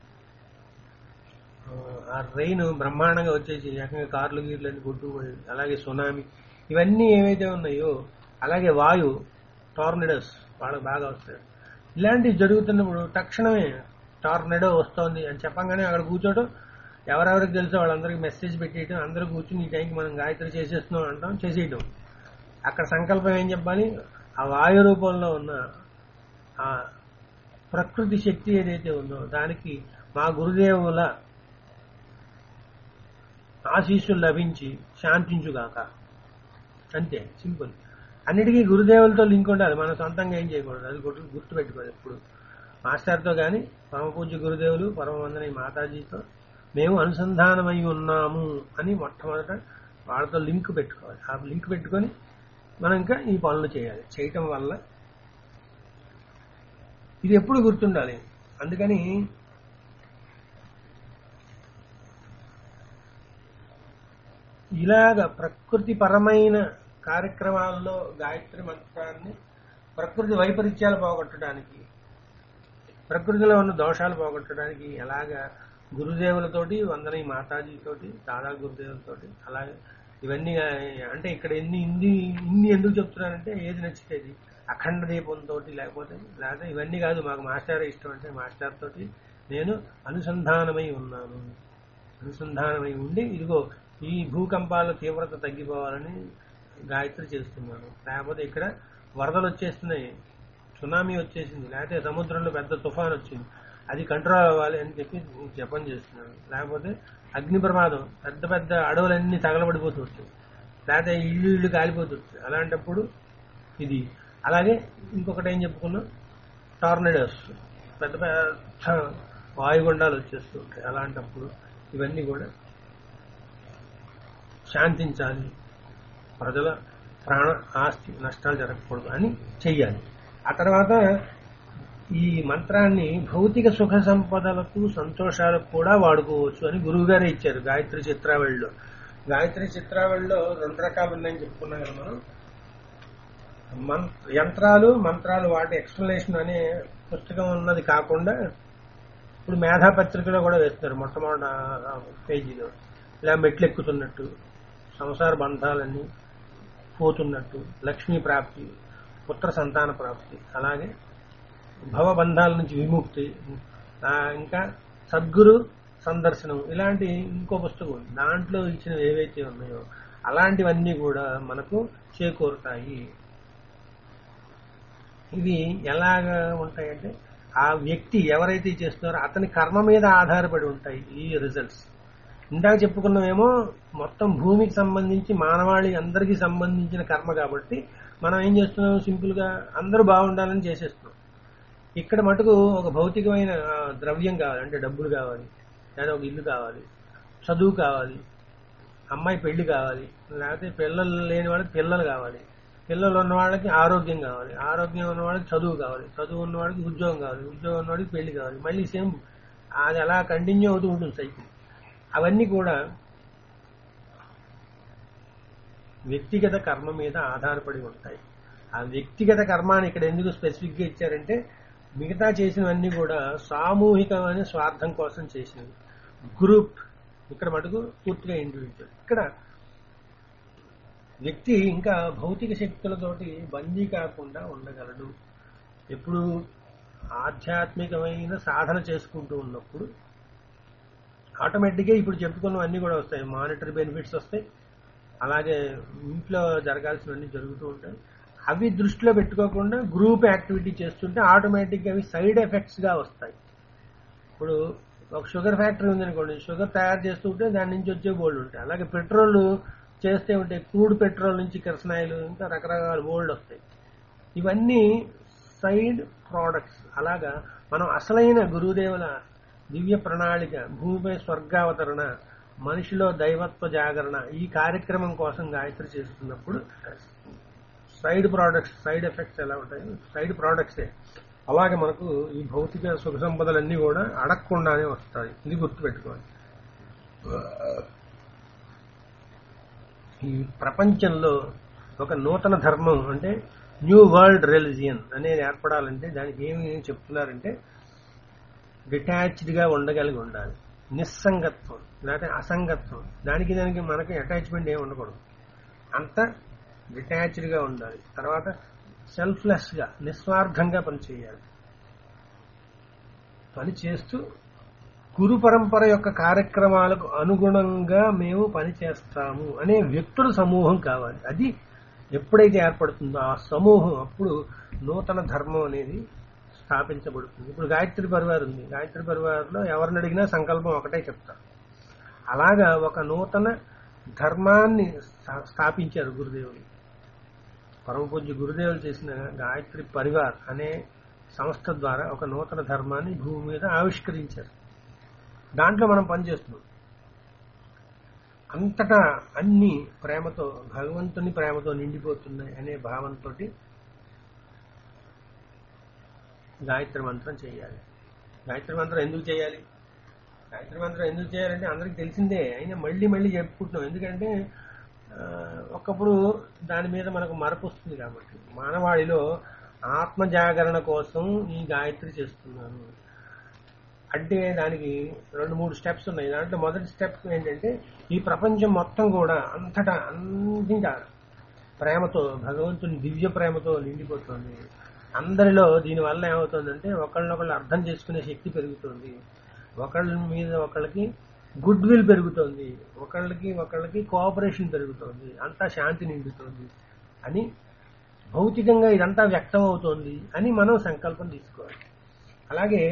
ఆ, ఆ రెయిన్ బ్రహ్మాండంగా వచ్చేసి ఏకంగా కార్లు గీర్లు అన్ని కొట్టుకుపోయి అలాగే సునామీ ఇవన్నీ ఏవైతే ఉన్నాయో అలాగే వాయు టార్నడోస్ వాళ్ళకి బాగా వస్తాయి ఇలాంటివి జరుగుతున్నప్పుడు తక్షణమే టార్నడో వస్తోంది అని చెప్పంగానే అక్కడ కూర్చోవడం ఎవరెవరికి తెలుసో వాళ్ళందరికీ మెసేజ్ పెట్టేయటం అందరూ కూర్చుని ఈ టైంకి మనం గాయత్రి చేసేస్తున్నాం అంటాం చేసేయటం అక్కడ సంకల్పం ఏం చెప్పాలి ఆ వాయు రూపంలో ఉన్న ఆ ప్రకృతి శక్తి ఏదైతే ఉందో దానికి మా గురుదేవుల ఆశీస్సులు లభించి శాంతించుగాక అంతే సింపుల్ అన్నిటికీ గురుదేవులతో లింక్ ఉండాలి మనం సొంతంగా ఏం చేయకూడదు అది గుర్తు గుర్తుపెట్టుకోవాలి ఎప్పుడు మాస్టర్తో కానీ పరమ పూజ్య గురుదేవులు పరమవందన మాతాజీతో మేము అనుసంధానమై ఉన్నాము అని మొట్టమొదట వాళ్ళతో లింక్ పెట్టుకోవాలి ఆ లింక్ పెట్టుకొని మనం ఇంకా ఈ పనులు చేయాలి చేయటం వల్ల ఇది ఎప్పుడు గుర్తుండాలి అందుకని ఇలాగ ప్రకృతి పరమైన కార్యక్రమాల్లో గాయత్రి మంత్రాన్ని ప్రకృతి వైపరీత్యాలు పోగొట్టడానికి ప్రకృతిలో ఉన్న దోషాలు పోగొట్టడానికి ఎలాగా గురుదేవులతోటి వందన మాతాజీతోటి దాదా గురుదేవులతోటి అలాగే ఇవన్నీ గా- అంటే ఇక్కడ ఎన్ని ఇన్ని ఇన్ని ఎందుకు చెప్తున్నానంటే ఏది నచ్చితేది అఖండ దీపంతో లేకపోతే లేకపోతే ఇవన్నీ కాదు మాకు మాస్టర్ ఇష్టం అంటే మాస్టర్ తోటి నేను అనుసంధానమై ఉన్నాను అనుసంధానమై ఉండి ఇదిగో ఈ భూకంపాల తీవ్రత తగ్గిపోవాలని గాయత్రి చేస్తున్నాను లేకపోతే ఇక్కడ వరదలు వచ్చేస్తున్నాయి సునామీ వచ్చేసింది లేకపోతే సముద్రంలో పెద్ద తుఫాన్ వచ్చింది అది కంట్రోల్ అవ్వాలి అని చెప్పి జపం చేస్తున్నాను లేకపోతే అగ్ని ప్రమాదం పెద్ద పెద్ద అడవులన్నీ తగలబడిపోతుంటాయి లేకపోతే ఇల్లు ఇల్లు కాలిపోతుంటాయి అలాంటప్పుడు ఇది అలాగే ఇంకొకటి ఏం చెప్పుకున్నాం టార్నడోస్ పెద్ద పెద్ద వాయుగుండాలు వచ్చేస్తూ ఉంటాయి అలాంటప్పుడు ఇవన్నీ కూడా శాంతించాలి ప్రజల ప్రాణ ఆస్తి నష్టాలు జరగకూడదు అని చెయ్యాలి ఆ తర్వాత ఈ మంత్రాన్ని భౌతిక సుఖ సంపదలకు సంతోషాలకు కూడా వాడుకోవచ్చు అని గురువు గారే ఇచ్చారు గాయత్రి చిత్రావళిలో గాయత్రి చిత్రావళిలో రెండు రకాలు ఉన్నాయని చెప్పుకున్నాం కదా మనం మంత్ర యంత్రాలు మంత్రాలు వాటి ఎక్స్ప్లెనేషన్ అనే పుస్తకం ఉన్నది కాకుండా ఇప్పుడు మేధా పత్రికలో కూడా వేస్తున్నారు మొట్టమొదటి ఆ పేజీలో ఇలా మెట్లు ఎక్కుతున్నట్టు సంసార బంధాలన్నీ పోతున్నట్టు లక్ష్మీ ప్రాప్తి పుత్ర సంతాన ప్రాప్తి అలాగే భవబంధాల నుంచి విముక్తి ఆ, ఇంకా సద్గురు సందర్శనం ఇలాంటి ఇంకో పుస్తకం ఉంది దాంట్లో ఇచ్చినవి ఏవైతే ఉన్నాయో అలాంటివన్నీ కూడా మనకు చేకూరుతాయి ఇవి ఎలాగ ఉంటాయంటే ఆ వ్యక్తి ఎవరైతే చేస్తున్నారో అతని కర్మ మీద ఆధారపడి ఉంటాయి ఈ రిజల్ట్స్ ఇందాక చెప్పుకున్నామేమో మొత్తం భూమికి సంబంధించి మానవాళి అందరికీ సంబంధించిన కర్మ కాబట్టి మనం ఏం చేస్తున్నాం సింపుల్ గా అందరూ బాగుండాలని చేసేస్తున్నాం ఇక్కడ మటుకు ఒక భౌతికమైన ఆ, ద్రవ్యం కావాలి అంటే డబ్బులు కావాలి లేదా ఒక ఇల్లు కావాలి చదువు కావాలి అమ్మాయి పెళ్లి కావాలి లేకపోతే పిల్లలు లేని వాళ్ళకి పిల్లలు కావాలి పిల్లలు ఉన్న వాళ్ళకి ఆరోగ్యం కావాలి ఆరోగ్యం ఉన్న వాళ్ళకి చదువు కావాలి చదువు ఉన్న వాడికి ఉద్యోగం కావాలి ఉద్యోగం ఉన్న వాడికి పెళ్లి కావాలి మళ్ళీ సేమ్ అది అలా కంటిన్యూ అవుతూ ఉంటుంది సైకిల్ అవన్నీ కూడా వ్యక్తిగత కర్మ మీద ఆధారపడి ఉంటాయి ఆ వ్యక్తిగత కర్మాన్ని ఇక్కడ ఎందుకు స్పెసిఫిక్ గా ఇచ్చారంటే మిగతా చేసినవన్నీ కూడా సామూహికమైన స్వార్థం కోసం చేసినవి గ్రూప్ ఇక్కడ మటుకు పూర్తిగా ఇండివిజువల్ ఇక్కడ వ్యక్తి ఇంకా భౌతిక శక్తులతోటి బందీ కాకుండా ఉండగలడు ఎప్పుడు ఆధ్యాత్మికమైన సాధన చేసుకుంటూ ఉన్నప్పుడు ఆటోమేటిక్గా ఇప్పుడు చెప్పుకున్నవన్నీ కూడా వస్తాయి మానిటరీ బెనిఫిట్స్ వస్తాయి అలాగే ఇంట్లో జరగాల్సినవన్నీ జరుగుతూ ఉంటాయి అవి దృష్టిలో పెట్టుకోకుండా గ్రూప్ యాక్టివిటీ చేస్తుంటే ఆటోమేటిక్గా అవి సైడ్ ఎఫెక్ట్స్ గా వస్తాయి ఇప్పుడు ఒక షుగర్ ఫ్యాక్టరీ ఉందనుకోండి షుగర్ తయారు చేస్తూ ఉంటే దాని నుంచి వచ్చే బోల్డ్ ఉంటాయి అలాగే పెట్రోల్ చేస్తే ఉంటాయి క్రూడ్ పెట్రోల్ నుంచి కిరసనాయిలు ఇంకా రకరకాల బోల్డ్ వస్తాయి ఇవన్నీ సైడ్ ప్రోడక్ట్స్ అలాగా మనం అసలైన గురుదేవుల దివ్య ప్రణాళిక భూమిపై స్వర్గావతరణ మనిషిలో దైవత్వ జాగరణ ఈ కార్యక్రమం కోసం గాయత్రి చేస్తున్నప్పుడు సైడ్ ప్రోడక్ట్స్ సైడ్ ఎఫెక్ట్స్ ఎలా ఉంటాయి సైడ్ ప్రోడక్ట్సే అలాగే మనకు ఈ భౌతిక సుఖ సంపదలన్నీ కూడా అడగకుండానే వస్తాయి ఇది గుర్తుపెట్టుకోవాలి ఈ ప్రపంచంలో ఒక నూతన ధర్మం అంటే న్యూ వరల్డ్ రిలిజియన్ అనేది ఏర్పడాలంటే దానికి ఏమి చెప్తున్నారంటే డిటాచ్డ్ గా ఉండగలిగి ఉండాలి నిస్సంగత్వం లేకపోతే అసంగత్వం దానికి దానికి మనకి అటాచ్మెంట్ ఏమి ఉండకూడదు అంత డిటాచ్డ్ గా ఉండాలి తర్వాత సెల్ఫ్లెస్ గా నిస్వార్థంగా పనిచేయాలి పని చేస్తూ గురు పరంపర యొక్క కార్యక్రమాలకు అనుగుణంగా మేము పని చేస్తాము అనే వ్యక్తుల సమూహం కావాలి అది ఎప్పుడైతే ఏర్పడుతుందో ఆ సమూహం అప్పుడు నూతన ధర్మం అనేది స్థాపించబడుతుంది ఇప్పుడు గాయత్రి పరివార్ ఉంది గాయత్రి పరివార్లో ఎవరిని అడిగినా సంకల్పం ఒకటే చెప్తారు అలాగా ఒక నూతన ధర్మాన్ని స్థా- స్థాపించారు గురుదేవులు పరమ పూజ్య గురుదేవులు చేసిన గాయత్రి పరివార్ అనే సంస్థ ద్వారా ఒక నూతన ధర్మాన్ని భూమి మీద ఆవిష్కరించారు దాంట్లో మనం పనిచేస్తున్నాం అంతటా అన్ని ప్రేమతో భగవంతుని ప్రేమతో నిండిపోతున్నాయి అనే భావంతో గాయత్రి మంత్రం చేయాలి గాయత్రి మంత్రం ఎందుకు చేయాలి గాయత్రి మంత్రం ఎందుకు చేయాలంటే అందరికి తెలిసిందే అయినా మళ్ళీ మళ్ళీ చెప్పుకుంటున్నాం ఎందుకంటే ఆ, ఒకప్పుడు దాని మీద మనకు మరపు వస్తుంది కాబట్టి మానవాళిలో ఆత్మ జాగరణ కోసం ఈ గాయత్రి చేస్తున్నాను అంటే దానికి రెండు మూడు స్టెప్స్ ఉన్నాయి దాంట్లో మొదటి స్టెప్ ఏంటంటే ఈ ప్రపంచం మొత్తం కూడా అంతటా అంతటా ప్రేమతో భగవంతుని దివ్య ప్రేమతో నిండిపోతుంది అందరిలో దీనివల్ల ఏమవుతుందంటే ఒకళ్ళనొకళ్ళు అర్థం చేసుకునే శక్తి పెరుగుతుంది ఒకళ్ళ మీద ఒకళ్ళకి గుడ్ విల్ పెరుగుతుంది ఒకళ్ళకి ఒకళ్ళకి కోఆపరేషన్ పెరుగుతుంది అంతా శాంతి నిండుతుంది అని భౌతికంగా ఇదంతా వ్యక్తం అవుతోంది అని మనం సంకల్పం తీసుకోవాలి అలాగే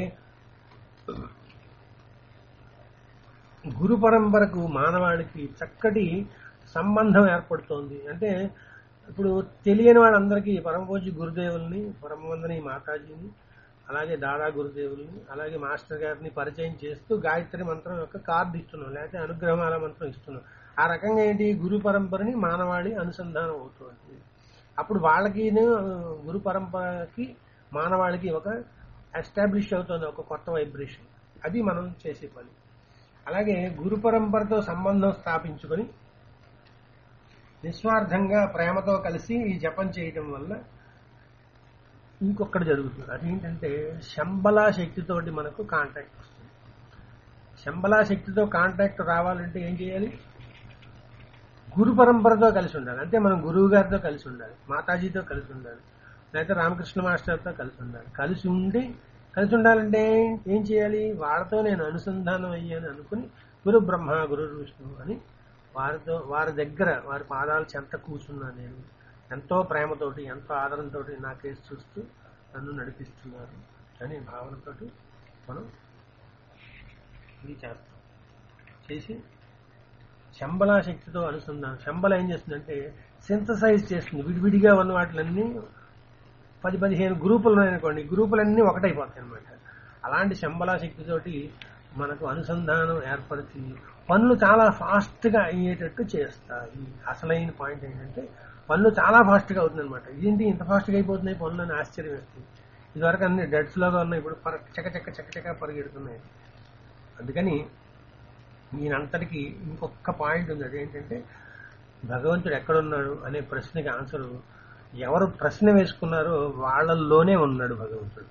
గురు పరంపరకు మానవాళికి చక్కటి సంబంధం ఏర్పడుతోంది అంటే ఇప్పుడు తెలియని వాళ్ళందరికీ పరమపూజ్య గురుదేవుల్ని పరమవందని మాతాజీని అలాగే దాదా గురుదేవుల్ని అలాగే మాస్టర్ గారిని పరిచయం చేస్తూ గాయత్రి మంత్రం యొక్క కార్డు ఇస్తున్నాం లేకపోతే అనుగ్రహమాల మంత్రం ఇస్తున్నాం ఆ రకంగా ఏంటి గురు పరంపరని మానవాళి అనుసంధానం అవుతుంది అప్పుడు వాళ్ళకి గురు పరంపరకి మానవాళికి ఒక ఎస్టాబ్లిష్ అవుతుంది ఒక కొత్త వైబ్రేషన్ అది మనం చేసే పని అలాగే గురు పరంపరతో సంబంధం స్థాపించుకొని నిస్వార్థంగా ప్రేమతో కలిసి ఈ జపం చేయటం వల్ల ఇంకొకటి జరుగుతుంది అదేంటంటే శంబలా శక్తితోటి మనకు కాంటాక్ట్ వస్తుంది శంబలా శక్తితో కాంటాక్ట్ రావాలంటే ఏం చేయాలి గురు పరంపరతో కలిసి ఉండాలి అంటే మనం గురువు గారితో కలిసి ఉండాలి మాతాజీతో కలిసి ఉండాలి లేకపోతే రామకృష్ణ మాస్టర్తో కలిసి ఉండాలి కలిసి ఉండి కలిసి ఉండాలంటే ఏం చేయాలి వాళ్ళతో నేను అనుసంధానం అయ్యాను అనుకుని గురు బ్రహ్మ గురు విష్ణు అని వారితో వారి దగ్గర వారి పాదాల చెంత కూర్చున్నా నేను ఎంతో ప్రేమతోటి ఎంతో ఆదరంతో నా కేసు చూస్తూ నన్ను నడిపిస్తున్నారు అనే భావనతోటి మనం ఇది చేస్తాం చేసి శంబలా శక్తితో అనుసంధానం శంబల ఏం చేస్తుందంటే సింథసైజ్ చేస్తుంది విడివిడిగా ఉన్న వాటిలన్నీ పది పదిహేను గ్రూపులు ఉన్నాయనుకోండి గ్రూపులన్నీ ఒకటైపోతాయి అనమాట అలాంటి శంబలా శక్తితోటి మనకు అనుసంధానం ఏర్పరిచి పనులు చాలా ఫాస్ట్ గా అయ్యేటట్టు చేస్తాయి అసలైన పాయింట్ ఏంటంటే పనులు చాలా ఫాస్ట్ గా అవుతుంది అనమాట ఇదేంటి ఇంత ఫాస్ట్ గా అయిపోతున్నాయి పనులు అని ఆశ్చర్యం వేస్తుంది ఇదివరకు అన్ని డెడ్స్ లాగా ఉన్నాయి ఇప్పుడు పర చక చక్క చక్క చక్క పరిగెడుతున్నాయి అందుకని ఈయనంతటికి ఇంకొక పాయింట్ ఉంది అదేంటంటే భగవంతుడు ఎక్కడున్నాడు అనే ప్రశ్నకి ఆన్సర్ ఎవరు ప్రశ్న వేసుకున్నారో వాళ్ళల్లోనే ఉన్నాడు భగవంతుడు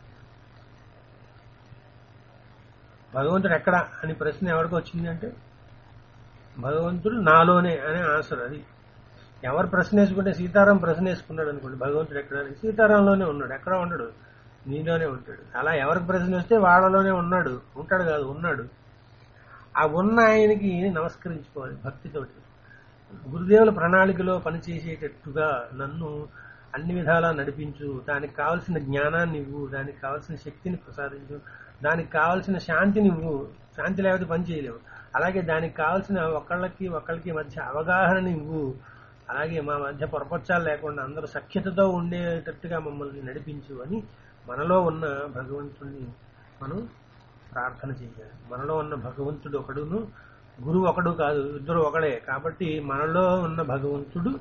భగవంతుడు ఎక్కడ అని ప్రశ్న ఎవరికి వచ్చింది అంటే భగవంతుడు నాలోనే అనే ఆన్సర్ అది ఎవరు ప్రశ్న వేసుకుంటే సీతారాం ప్రశ్న వేసుకున్నాడు అనుకోండి భగవంతుడు ఎక్కడ అని సీతారాంలోనే ఉన్నాడు ఎక్కడ ఉండడు నీలోనే ఉంటాడు అలా ఎవరికి ప్రశ్న వస్తే వాళ్ళలోనే ఉన్నాడు ఉంటాడు కాదు ఉన్నాడు ఆ ఉన్న ఆయనకి నమస్కరించుకోవాలి భక్తితోటి గురుదేవుల ప్రణాళికలో పనిచేసేటట్టుగా నన్ను అన్ని విధాలా నడిపించు దానికి కావలసిన జ్ఞానాన్ని ఇవ్వు దానికి కావలసిన శక్తిని ప్రసాదించు దానికి కావలసిన శాంతిని ఇవ్వు శాంతి లేకపోతే పని చేయలేవు అలాగే దానికి కావలసిన ఒకళ్ళకి ఒకళ్ళకి మధ్య అవగాహన ఇవ్వు అలాగే మా మధ్య పొరపచ్చాలు లేకుండా అందరూ సఖ్యతతో ఉండేటట్టుగా మమ్మల్ని నడిపించు అని మనలో ఉన్న భగవంతుణ్ణి మనం ప్రార్థన చేయాలి మనలో ఉన్న భగవంతుడు ఒకడును గురువు ఒకడు కాదు ఇద్దరు ఒకడే కాబట్టి మనలో ఉన్న భగవంతుడు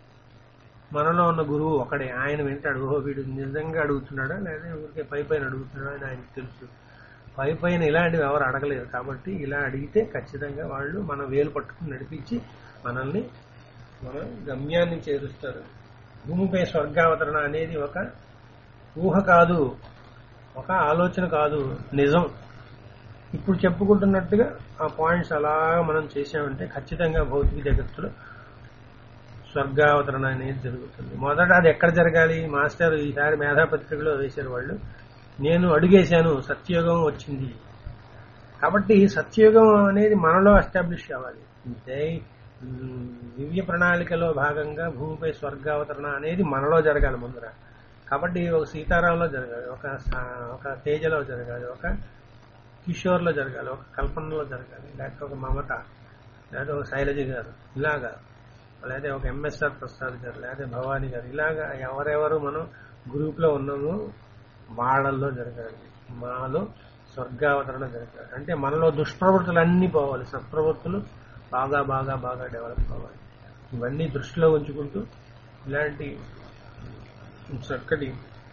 మనలో ఉన్న గురువు ఒకడే ఆయన వింటాడు ఓహో వీడు నిజంగా అడుగుతున్నాడా లేదా ఊరికే పై పైన అడుగుతున్నాడా అని ఆయనకు తెలుసు పై పైన ఇలాంటివి ఎవరు అడగలేరు కాబట్టి ఇలా అడిగితే ఖచ్చితంగా వాళ్ళు మన వేలు పట్టుకుని నడిపించి మనల్ని మన గమ్యాన్ని చేరుస్తారు భూమిపై స్వర్గావతరణ అనేది ఒక ఊహ కాదు ఒక ఆలోచన కాదు నిజం ఇప్పుడు చెప్పుకుంటున్నట్టుగా ఆ పాయింట్స్ అలా మనం చేసామంటే ఖచ్చితంగా భౌతిక జగత్తులో స్వర్గావతరణ అనేది జరుగుతుంది మొదట అది ఎక్కడ జరగాలి మాస్టర్ ఈసారి మేధాపత్రికలో వేశారు వాళ్ళు నేను అడిగేశాను సత్యయుగం వచ్చింది కాబట్టి సత్యయుగం అనేది మనలో ఎస్టాబ్లిష్ అవ్వాలి దై దివ్య ప్రణాళికలో భాగంగా భూమిపై స్వర్గావతరణ అనేది మనలో జరగాలి ముందర కాబట్టి ఒక సీతారాంలో జరగాలి ఒక సా- ఒక తేజలో జరగాలి ఒక కిషోర్లో జరగాలి ఒక కల్పనలో జరగాలి లేకపోతే ఒక మమత లేదా ఒక శైలజ గారు ఇలాగా లేదా ఒక ఎంఎస్ఆర్ ప్రసాద్ గారు లేదా భవానీ గారు ఇలాగా ఎవరెవరు మనం గ్రూప్ లో ఉన్నామో వాళ్ళల్లో జరగాలి మాలో స్వర్గావతరణ జరగాలి అంటే మనలో దుష్ప్రవృత్తులు అన్నీ పోవాలి సత్ప్రవృత్తులు బాగా బాగా బాగా డెవలప్ అవ్వాలి ఇవన్నీ దృష్టిలో ఉంచుకుంటూ ఇలాంటి చక్కటి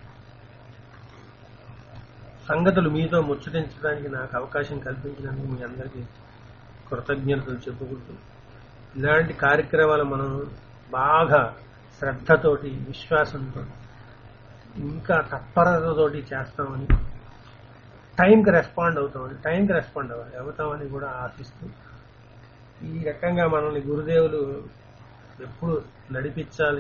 సంగతులు మీతో ముచ్చటించడానికి నాకు అవకాశం కల్పించినందుకు మీ అందరికీ కృతజ్ఞతలు చెప్పుకుంటూ ఇలాంటి కార్యక్రమాలు మనం బాగా శ్రద్ధతోటి విశ్వాసంతో ఇంకా తత్పరతతోటి చేస్తామని టైంకి రెస్పాండ్ అవుతామని టైంకి రెస్పాండ్ అవ్వాలి అవుతామని కూడా ఆశిస్తూ ఈ రకంగా మనల్ని గురుదేవులు ఎప్పుడు నడిపించాలి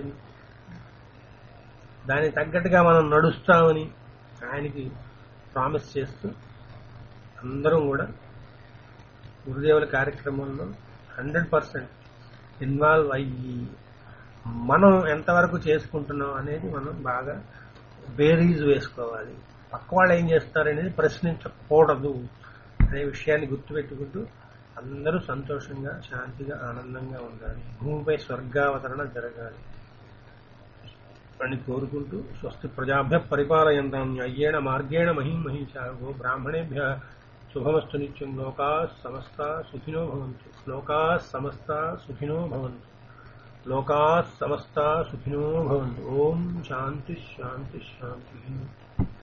దానికి తగ్గట్టుగా మనం నడుస్తామని ఆయనకి ప్రామిస్ చేస్తూ అందరం కూడా గురుదేవుల కార్యక్రమంలో హండ్రెడ్ పర్సెంట్ ఇన్వాల్వ్ అయ్యి మనం ఎంతవరకు చేసుకుంటున్నాం అనేది మనం బాగా బేరీజ్ వేసుకోవాలి పక్క వాళ్ళు ఏం చేస్తారనేది ప్రశ్నించకూడదు అనే విషయాన్ని గుర్తుపెట్టుకుంటూ అందరూ సంతోషంగా శాంతిగా ఆనందంగా ఉండాలి భూమిపై స్వర్గావతరణ జరగాలి అని కోరుకుంటూ స్వస్తి ప్రజాభ్య పరిపాలయంతాం అయ్యేణ మార్గేణ మహిం మహిష గో బ్రాహ్మణేభ్య శుభమస్తు నిత్యం లోకా సమస్త సుఖినో భవంతు లోకా సమస్త సుఖినో భవంతు లోకా సమస్త సుఖినో భవంతు ఓం శాంతి శాంతి శాంతి